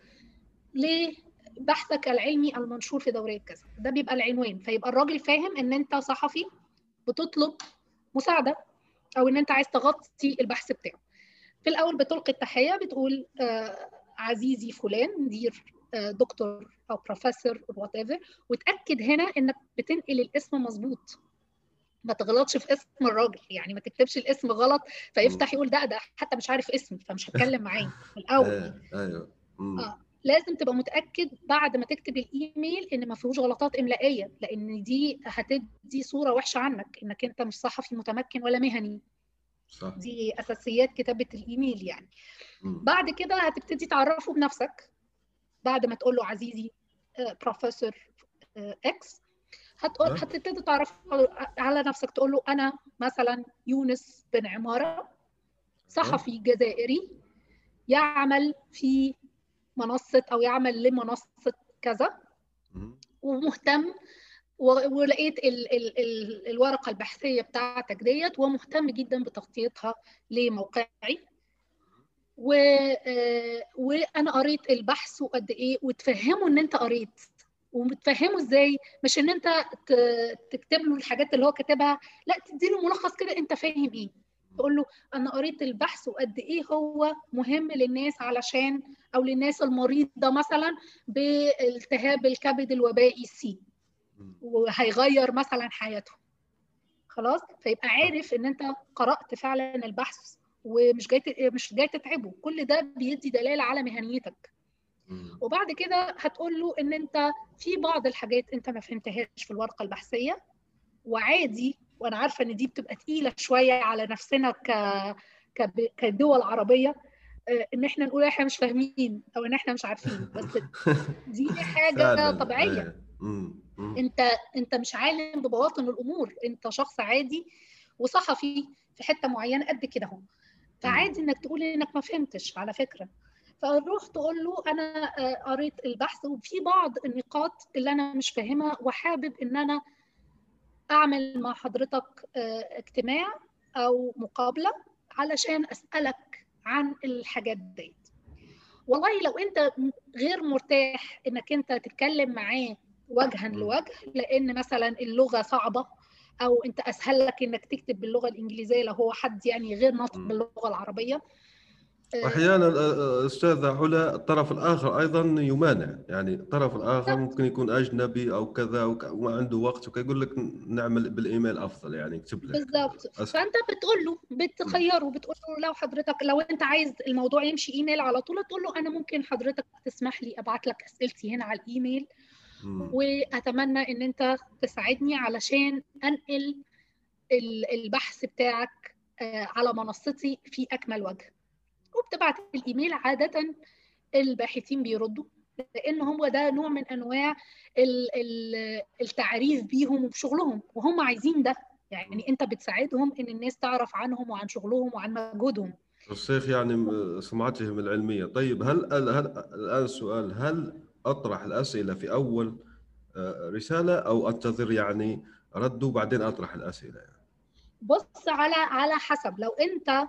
Speaker 4: لبحثك العلمي المنشور في دوريه كذا ده بيبقى العنوان فيبقى الراجل فاهم ان انت صحفي بتطلب مساعده او ان انت عايز تغطي البحث بتاعه في الاول بتلقي التحيه بتقول آه عزيزي فلان مدير آه دكتور او بروفيسور وات ايفر وتاكد هنا انك بتنقل الاسم مظبوط ما تغلطش في اسم الراجل يعني ما تكتبش الاسم غلط فيفتح يقول ده ده حتى مش عارف اسمي فمش هتكلم معاه من الاول
Speaker 3: ايوه ايوه
Speaker 4: اه لازم تبقى متاكد بعد ما تكتب الايميل ان ما فيهوش غلطات املائيه لان دي هتدي صوره وحشه عنك انك انت مش صحفي متمكن ولا مهني صح. دي اساسيات كتابه الايميل يعني مم. بعد كده هتبتدي تعرفه بنفسك بعد ما تقول له عزيزي بروفيسور آه، اكس هتقول هتبتدي تعرف على نفسك تقول له انا مثلا يونس بن عماره صحفي جزائري يعمل في منصه او يعمل لمنصه كذا ومهتم ولقيت ال ال ال الورقه البحثيه بتاعتك ديت ومهتم جدا بتغطيتها لموقعي و آه، وانا قريت البحث وقد ايه وتفهمه ان انت قريت وبتفهمه ازاي مش ان انت تكتب له الحاجات اللي هو كاتبها لا تدي له ملخص كده انت فاهم ايه تقول له انا قريت البحث وقد ايه هو مهم للناس علشان او للناس المريضه مثلا بالتهاب الكبد الوبائي سي وهيغير مثلا حياتهم خلاص فيبقى عارف ان انت قرات فعلا البحث ومش جاي مش جاي تتعبه كل ده بيدي دلاله على مهنيتك وبعد كده هتقول له ان انت في بعض الحاجات انت ما فهمتهاش في الورقه البحثيه وعادي وانا عارفه ان دي بتبقى تقيله شويه على نفسنا ك كدول عربيه آه، ان احنا نقول احنا مش فاهمين او ان احنا مش عارفين بس دي حاجه طبيعيه
Speaker 3: مم. مم.
Speaker 4: انت انت مش عالم ببواطن الامور انت شخص عادي وصحفي في حته معينه قد كده اهو فعادي انك تقول انك ما فهمتش على فكره فروح تقول له انا آه، قريت البحث وفي بعض النقاط اللي انا مش فاهمها وحابب ان انا اعمل مع حضرتك آه، اجتماع او مقابله علشان اسالك عن الحاجات ديت والله لو انت م- غير مرتاح انك انت تتكلم معاه وجها
Speaker 3: مم.
Speaker 4: لوجه لان مثلا اللغه صعبه او انت اسهل لك انك تكتب باللغه الانجليزيه لو هو حد يعني غير ناطق
Speaker 3: مم.
Speaker 4: باللغه العربيه آه،
Speaker 3: واحيانا آه، استاذه علا الطرف الاخر ايضا يمانع يعني الطرف الاخر ممكن يكون اجنبي او كذا وك- وما عنده وقت ويقول لك نعمل بالايميل افضل يعني يكتب لك
Speaker 4: بالظبط
Speaker 3: أسهل.
Speaker 4: فانت بتقول له بتخيره بتقول له لو حضرتك لو انت عايز الموضوع يمشي ايميل على طول تقول له انا ممكن حضرتك تسمح لي ابعت لك اسئلتي هنا على الايميل
Speaker 3: مم.
Speaker 4: واتمنى ان انت تساعدني علشان انقل ال- البحث بتاعك آه، على منصتي في اكمل وجه وبتبعت الايميل عاده الباحثين بيردوا لان هو ده نوع من انواع ال- ال- التعريف بيهم وبشغلهم وهم عايزين ده يعني انت بتساعدهم ان الناس تعرف عنهم وعن شغلهم وعن مجهودهم
Speaker 3: الشيخ يعني م- سمعتهم العلميه طيب هل هل الان السؤال هل اطرح الاسئله في اول آه، رساله او انتظر يعني رد وبعدين اطرح الاسئله يعني.
Speaker 4: بص على على حسب لو انت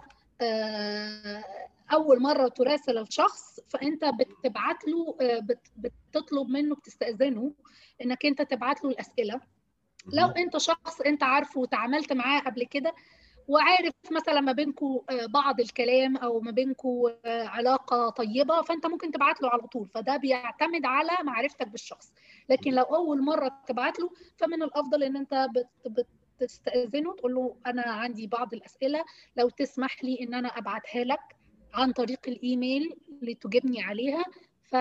Speaker 4: آه، اول مره تراسل الشخص فانت بتبعت له آه، بت- بتطلب منه بتستاذنه انك انت تبعت له الاسئله لو
Speaker 3: مهم.
Speaker 4: انت شخص انت عارفه وتعاملت معاه قبل كده وعارف مثلا ما بينكم بعض الكلام او ما بينكم علاقه طيبه فانت ممكن تبعت له على طول فده بيعتمد على معرفتك بالشخص لكن لو اول مره تبعت له فمن الافضل ان انت بت بتستاذنه تقول له انا عندي بعض الاسئله لو تسمح لي ان انا ابعتها لك عن طريق الايميل لتجيبني عليها ف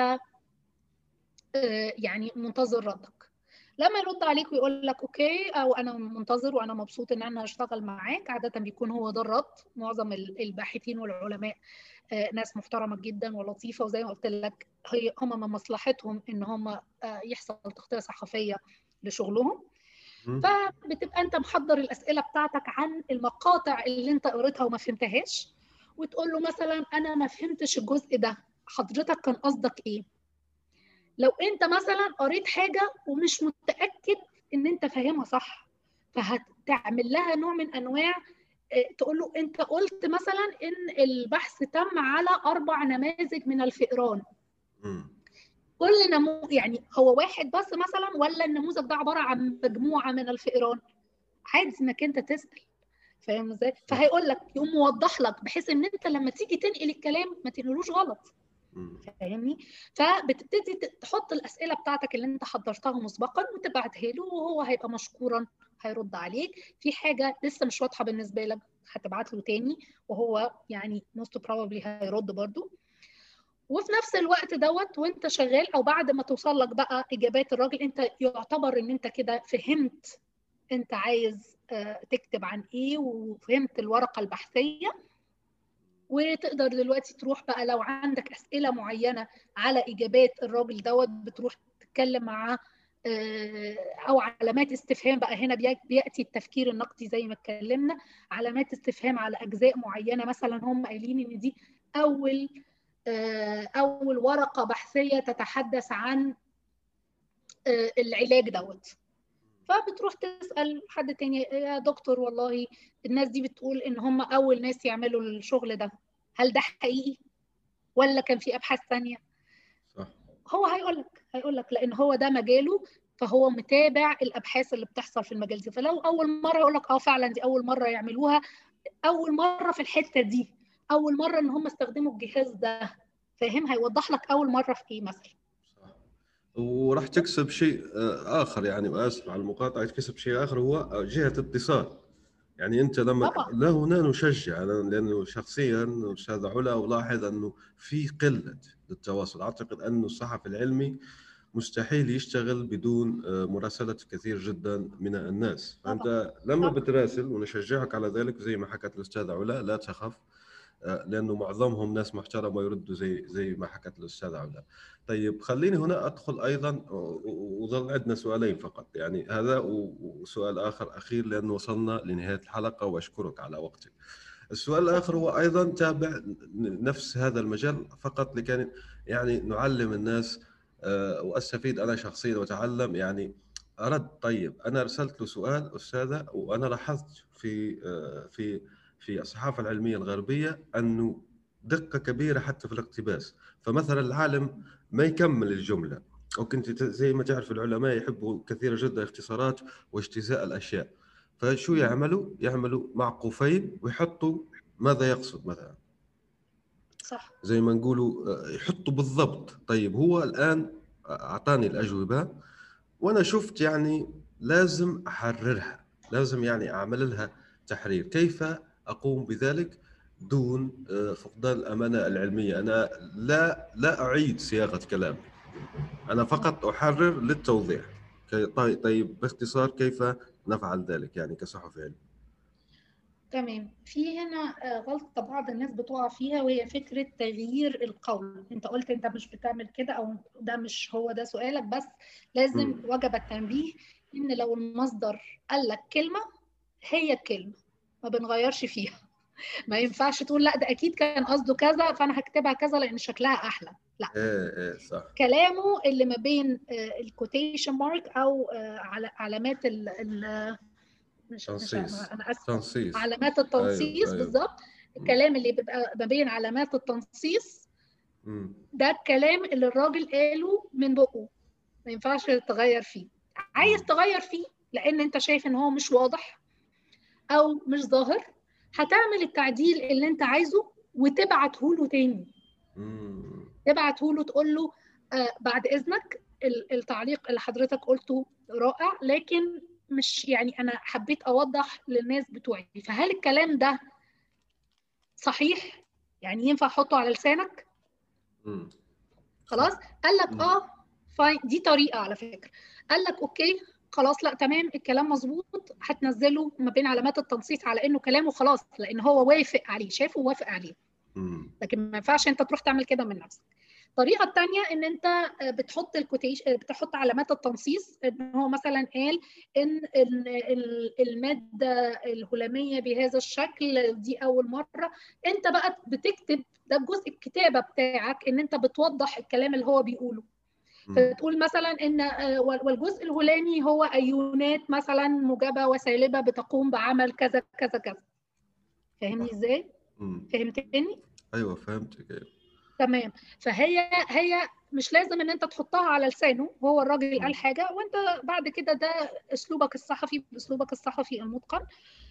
Speaker 4: يعني منتظر ردك لما يرد عليك ويقول لك اوكي او انا منتظر وانا مبسوط ان انا هشتغل معاك عاده بيكون هو ده الرد معظم الباحثين والعلماء ناس محترمه جدا ولطيفه وزي ما قلت لك هي هم من مصلحتهم ان هم يحصل تغطيه صحفيه لشغلهم فبتبقى انت محضر الاسئله بتاعتك عن المقاطع اللي انت قريتها وما فهمتهاش وتقول له مثلا انا ما فهمتش الجزء ده حضرتك كان قصدك ايه لو انت مثلا قريت حاجه ومش متاكد ان انت فاهمها صح فهتعمل لها نوع من انواع تقول له انت قلت مثلا ان البحث تم على اربع نماذج من الفئران كل نمو يعني هو واحد بس مثلا ولا النموذج ده عباره عن مجموعه من الفئران عادي انك انت تسال فاهم ازاي فهيقول لك يقوم موضح لك بحيث ان انت لما تيجي تنقل الكلام ما تنقلوش غلط فاهمني فبتبتدي تحط الاسئله بتاعتك اللي انت حضرتها مسبقا وتبعتها له وهو هيبقى مشكورا هيرد عليك في حاجه لسه مش واضحه بالنسبه لك هتبعت له تاني وهو يعني موست بروبلي هيرد برضو وفي نفس الوقت دوت وانت شغال او بعد ما توصل لك بقى اجابات الراجل انت يعتبر ان انت كده فهمت انت عايز تكتب عن ايه وفهمت الورقه البحثيه وتقدر دلوقتي تروح بقى لو عندك اسئله معينه على اجابات الراجل دوت بتروح تتكلم معاه او علامات استفهام بقى هنا بياتي التفكير النقدي زي ما اتكلمنا علامات استفهام على اجزاء معينه مثلا هم قايلين ان دي اول اول ورقه بحثيه تتحدث عن العلاج دوت فبتروح تسال حد تاني يا دكتور والله الناس دي بتقول ان هم اول ناس يعملوا الشغل ده هل ده حقيقي ولا كان في ابحاث ثانيه
Speaker 3: صح
Speaker 4: هو هيقول لك هيقول لك لان هو ده مجاله فهو متابع الابحاث اللي بتحصل في المجال دي فلو اول مره يقول لك اه فعلا دي اول مره يعملوها اول مره في الحته دي اول مره ان هم استخدموا الجهاز ده فاهم هيوضح لك اول مره في ايه مثلا
Speaker 3: وراح تكسب شيء اخر يعني اسف على المقاطعه تكسب شيء اخر هو جهه اتصال يعني انت لما
Speaker 4: طبعا.
Speaker 3: لا هنا نشجع لانه شخصيا استاذ علا الاحظ انه في قله للتواصل اعتقد انه الصحفي العلمي مستحيل يشتغل بدون مراسله كثير جدا من الناس فانت لما بتراسل ونشجعك على ذلك زي ما حكت الاستاذه علا لا تخف آه، لانه معظمهم ناس محترمه ويردوا زي زي ما حكت الاستاذه علا طيب خليني هنا ادخل ايضا وظل عندنا سؤالين فقط يعني هذا وسؤال اخر اخير لانه وصلنا لنهايه الحلقه واشكرك على وقتك السؤال الاخر هو ايضا تابع نفس هذا المجال فقط لكي يعني نعلم الناس آه، واستفيد انا شخصيا واتعلم يعني رد طيب انا ارسلت له سؤال استاذه وانا لاحظت في آه، في في الصحافه العلميه الغربيه انه دقه كبيره حتى في الاقتباس فمثلا العالم ما يكمل الجمله وكنت زي ما تعرف العلماء يحبوا كثيرا جدا اختصارات واجتزاء الاشياء فشو يعملوا؟ يعملوا معقوفين ويحطوا ماذا يقصد مثلا
Speaker 4: صح
Speaker 3: زي ما نقولوا آه، يحطوا بالضبط طيب هو الان اعطاني الاجوبه وانا شفت يعني لازم احررها لازم يعني اعمل لها تحرير كيف اقوم بذلك دون آه، فقدان الامانه العلميه انا لا لا اعيد صياغه كلامي انا فقط احرر للتوضيح طيب طيب باختصار كيف نفعل ذلك يعني كصحفي علمي
Speaker 4: تمام في هنا آه، غلطه بعض الناس بتقع فيها وهي فكره تغيير القول انت قلت انت مش بتعمل كده او ده مش هو ده سؤالك بس لازم م. وجب التنبيه ان لو المصدر قال لك كلمه هي الكلمه ما بنغيرش فيها ما ينفعش تقول لا ده اكيد كان قصده كذا فانا هكتبها كذا لان شكلها احلى لا
Speaker 3: ايه ايه صح
Speaker 4: كلامه اللي ما بين الكوتيشن مارك او آه، علامات ال
Speaker 3: مش تنصيص
Speaker 4: انا اسفه تنصيص علامات التنصيص أيوه. أيوه. بالظبط الكلام اللي بيبقى ما بين علامات التنصيص ده الكلام اللي الراجل قاله من بقه ما ينفعش تغير فيه عايز تغير فيه لان انت شايف ان هو مش واضح او مش ظاهر هتعمل التعديل اللي انت عايزه وتبعته له تاني تبعته له تقول له آه بعد اذنك التعليق اللي حضرتك قلته رائع لكن مش يعني انا حبيت اوضح للناس بتوعي فهل الكلام ده صحيح يعني ينفع احطه على لسانك خلاص قال لك اه فاين دي طريقه على فكره قال لك اوكي خلاص لا تمام الكلام مظبوط هتنزله ما بين علامات التنصيص على انه كلامه خلاص لان هو وافق عليه شافه وافق عليه لكن ما ينفعش انت تروح تعمل كده من نفسك الطريقه الثانيه ان انت آه، بتحط الكوتيش آه، بتحط علامات التنصيص ان هو مثلا قال ان الماده الهلاميه بهذا الشكل دي اول مره انت بقى بتكتب ده جزء الكتابه بتاعك ان انت بتوضح الكلام اللي هو بيقوله فتقول مثلا ان آه، والجزء الهلامي هو ايونات مثلا موجبه وسالبه بتقوم بعمل كذا كذا كذا فاهمني ازاي؟ فهمتني؟
Speaker 3: ايوه فهمتك ايوه
Speaker 4: تمام فهي هي مش لازم ان انت تحطها على لسانه وهو الراجل قال حاجه وانت بعد كده ده اسلوبك الصحفي باسلوبك الصحفي المتقن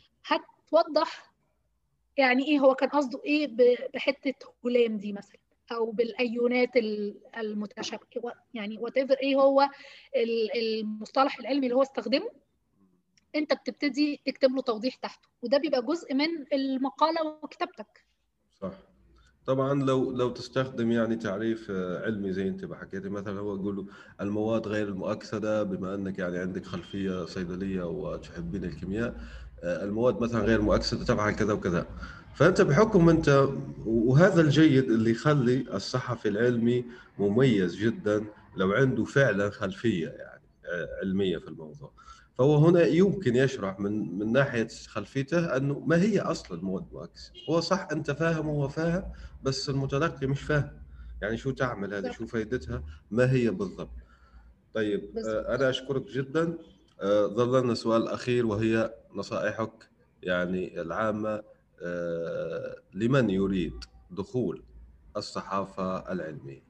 Speaker 4: هتوضح يعني ايه هو كان قصده ايه بحته هلام دي مثلا او بالايونات المتشابكه يعني وات ايه هو المصطلح العلمي اللي هو استخدمه انت بتبتدي تكتب له توضيح تحته وده بيبقى جزء من المقاله وكتابتك
Speaker 3: صح طبعا لو لو تستخدم يعني تعريف آه، علمي زي انت ما حكيتي مثلا هو يقول المواد غير المؤكسده بما انك يعني عندك خلفيه صيدليه وتحبين الكيمياء آه، المواد مثلا غير مؤكسده تفعل كذا وكذا فانت بحكم انت وهذا الجيد اللي يخلي الصحفي العلمي مميز جدا لو عنده فعلا خلفيه يعني آه، علميه في الموضوع فهو هنا يمكن يشرح من من ناحيه خلفيته انه ما هي اصلا المواد مؤكسه هو صح انت فاهم وهو فاهم بس المتلقي مش فاهم يعني شو تعمل هذه شو فائدتها ما هي بالضبط طيب آه انا اشكرك جدا آه ظل لنا سؤال اخير وهي نصائحك يعني العامه آه لمن يريد دخول الصحافه العلميه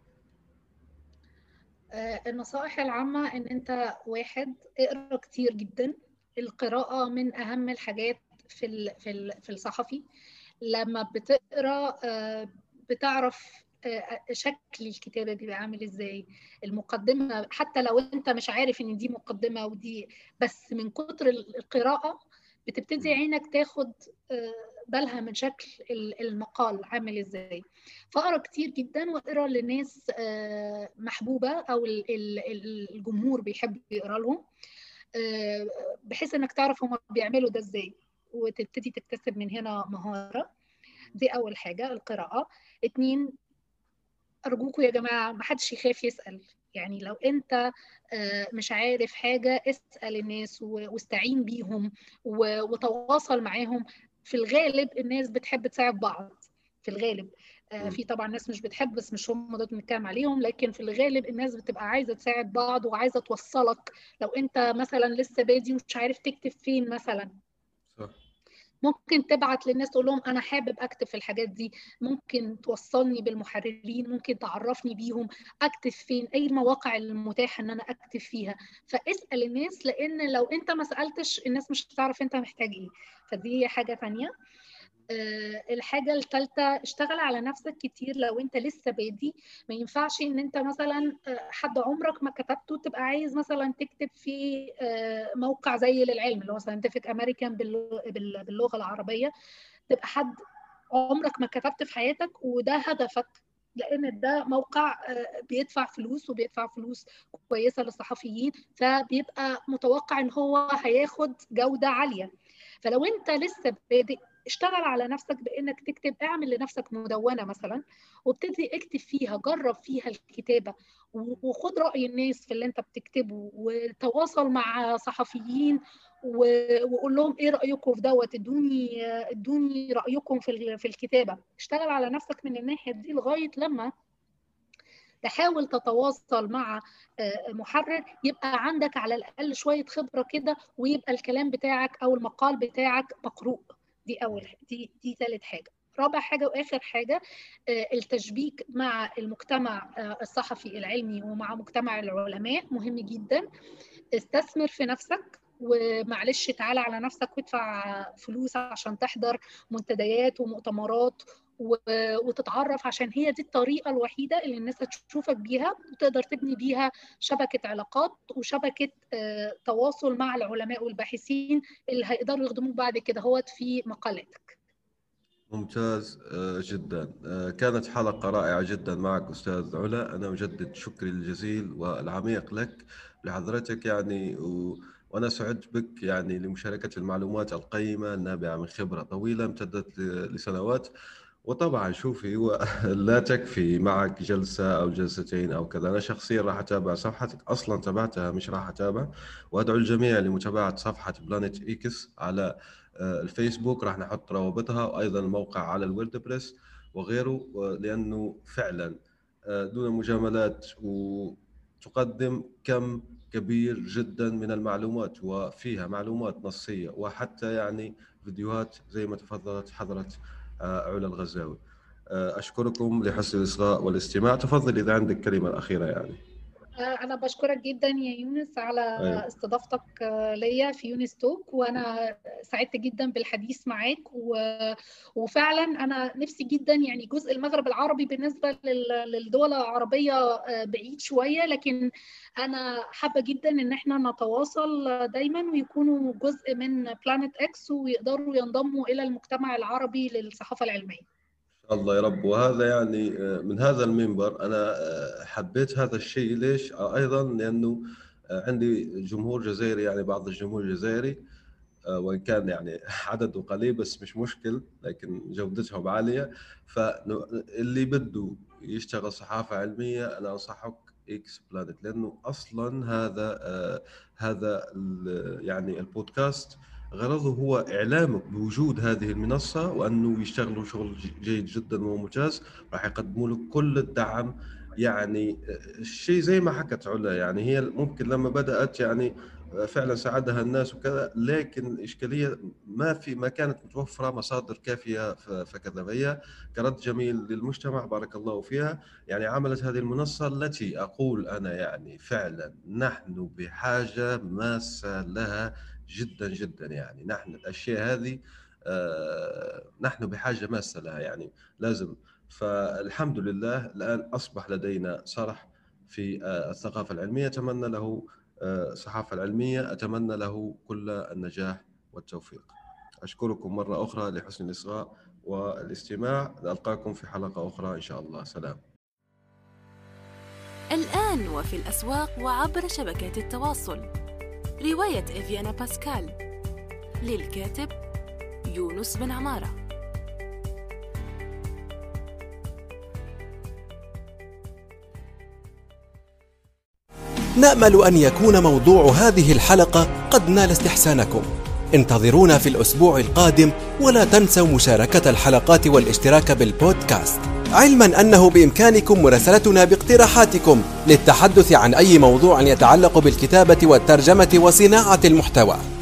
Speaker 4: آه، النصائح العامة إن أنت واحد اقرأ كتير جدا القراءة من أهم الحاجات في في في الصحفي لما بتقرا آه، بتعرف آه، شكل الكتابة بيبقى عامل ازاي المقدمة حتى لو انت مش عارف ان دي مقدمة ودي بس من كتر القراءة بتبتدي عينك تاخد بالها من شكل المقال عامل ازاي فاقرا كتير جدا واقرا لناس آه، محبوبه او الجمهور بيحب يقرا لهم آه، بحيث انك تعرف هم بيعملوا ده ازاي وتبتدي تكتسب من هنا مهاره دي اول حاجه القراءه اتنين ارجوكم يا جماعه ما حدش يخاف يسال يعني لو انت مش عارف حاجه اسال الناس واستعين بيهم وتواصل معاهم في الغالب الناس بتحب تساعد بعض في الغالب في طبعا ناس مش بتحب بس مش هم دول بنتكلم عليهم لكن في الغالب الناس بتبقى عايزه تساعد بعض وعايزه توصلك لو انت مثلا لسه بادي ومش عارف تكتب فين مثلا
Speaker 3: صح
Speaker 4: ممكن تبعت للناس تقول لهم انا حابب اكتب في الحاجات دي ممكن توصلني بالمحررين ممكن تعرفني بيهم اكتب فين اي المواقع المتاحه ان انا اكتب فيها فاسال الناس لان لو انت ما سالتش الناس مش هتعرف انت محتاج ايه فدي حاجه ثانيه الحاجة الثالثة اشتغل على نفسك كتير لو انت لسه بادي ما ينفعش ان انت مثلا حد عمرك ما كتبته تبقى عايز مثلا تكتب في موقع زي للعلم اللي هو ساينتفك امريكان باللغة العربية تبقى حد عمرك ما كتبت في حياتك وده هدفك لان ده موقع بيدفع فلوس وبيدفع فلوس كويسه للصحفيين فبيبقى متوقع ان هو هياخد جوده عاليه فلو انت لسه بادئ اشتغل على نفسك بانك تكتب اعمل لنفسك مدونه مثلا وابتدي اكتب فيها جرب فيها الكتابه وخد راي الناس في اللي انت بتكتبه وتواصل مع صحفيين وقول لهم ايه رايكم في دوت ادوني ادوني رايكم في في الكتابه اشتغل على نفسك من الناحيه دي لغايه لما تحاول تتواصل مع محرر يبقى عندك على الاقل شويه خبره كده ويبقى الكلام بتاعك او المقال بتاعك مقروء دي اول دي دي ثالث حاجه رابع حاجه واخر حاجه التشبيك مع المجتمع الصحفي العلمي ومع مجتمع العلماء مهم جدا استثمر في نفسك ومعلش تعالى على نفسك وادفع فلوس عشان تحضر منتديات ومؤتمرات وتتعرف عشان هي دي الطريقه الوحيده اللي الناس هتشوفك بيها وتقدر تبني بيها شبكه علاقات وشبكه تواصل مع العلماء والباحثين اللي هيقدروا يخدموك بعد كده هوت في مقالاتك
Speaker 3: ممتاز جدا كانت حلقة رائعة جدا معك أستاذ علا أنا أجدد شكري الجزيل والعميق لك لحضرتك يعني و... وأنا سعدت بك يعني لمشاركة المعلومات القيمة النابعة من خبرة طويلة امتدت لسنوات وطبعا شوفي هو لا تكفي معك جلسة أو جلستين أو كذا أنا شخصيا راح أتابع صفحتك أصلا تابعتها مش راح أتابع وأدعو الجميع لمتابعة صفحة بلانيت إيكس على الفيسبوك راح نحط روابطها وأيضا الموقع على الوردبريس وغيره لأنه فعلا دون مجاملات وتقدم كم كبير جدا من المعلومات وفيها معلومات نصية وحتى يعني فيديوهات زي ما تفضلت حضرة علا الغزاوي أشكركم لحسن الإصغاء والاستماع تفضل إذا عندك كلمة أخيرة يعني
Speaker 4: أنا بشكرك جدا يا يونس على أيوة. استضافتك ليا في يونس توك وأنا سعدت جدا بالحديث معاك و... وفعلا أنا نفسي جدا يعني جزء المغرب العربي بالنسبة للدول العربية بعيد شوية لكن أنا حابة جدا إن احنا نتواصل دايما ويكونوا جزء من بلانت إكس ويقدروا ينضموا إلى المجتمع العربي للصحافة العلمية.
Speaker 3: الله يا رب وهذا يعني من هذا المنبر انا حبيت هذا الشيء ليش ايضا لانه عندي جمهور جزائري يعني بعض الجمهور الجزائري وان كان يعني عدده قليل بس مش مشكل لكن جودتهم عاليه فاللي بده يشتغل صحافه علميه انا انصحك اكس بلانت لانه اصلا هذا هذا يعني البودكاست غرضه هو اعلامك بوجود هذه المنصه وانه يشتغلوا شغل جيد جدا وممتاز راح يقدموا لك كل الدعم يعني الشيء زي ما حكت علا يعني هي ممكن لما بدات يعني فعلا ساعدها الناس وكذا لكن الاشكاليه ما في ما كانت متوفره مصادر كافيه فكذا فهي كرد جميل للمجتمع بارك الله فيها يعني عملت هذه المنصه التي اقول انا يعني فعلا نحن بحاجه ماسه لها جدا جدا يعني نحن الاشياء هذه آه نحن بحاجه ماسه لها يعني لازم فالحمد لله الان اصبح لدينا صرح في آه الثقافه العلميه اتمنى له آه الصحافه العلميه اتمنى له كل النجاح والتوفيق اشكركم مره اخرى لحسن الاصغاء والاستماع نلقاكم في حلقه اخرى ان شاء الله سلام
Speaker 2: الان وفي الاسواق وعبر شبكات التواصل رواية إفيانا باسكال للكاتب يونس بن عماره
Speaker 1: نامل ان يكون موضوع هذه الحلقه قد نال استحسانكم انتظرونا في الاسبوع القادم ولا تنسوا مشاركه الحلقات والاشتراك بالبودكاست علما انه بامكانكم مراسلتنا باقتراحاتكم للتحدث عن اي موضوع يتعلق بالكتابه والترجمه وصناعه المحتوى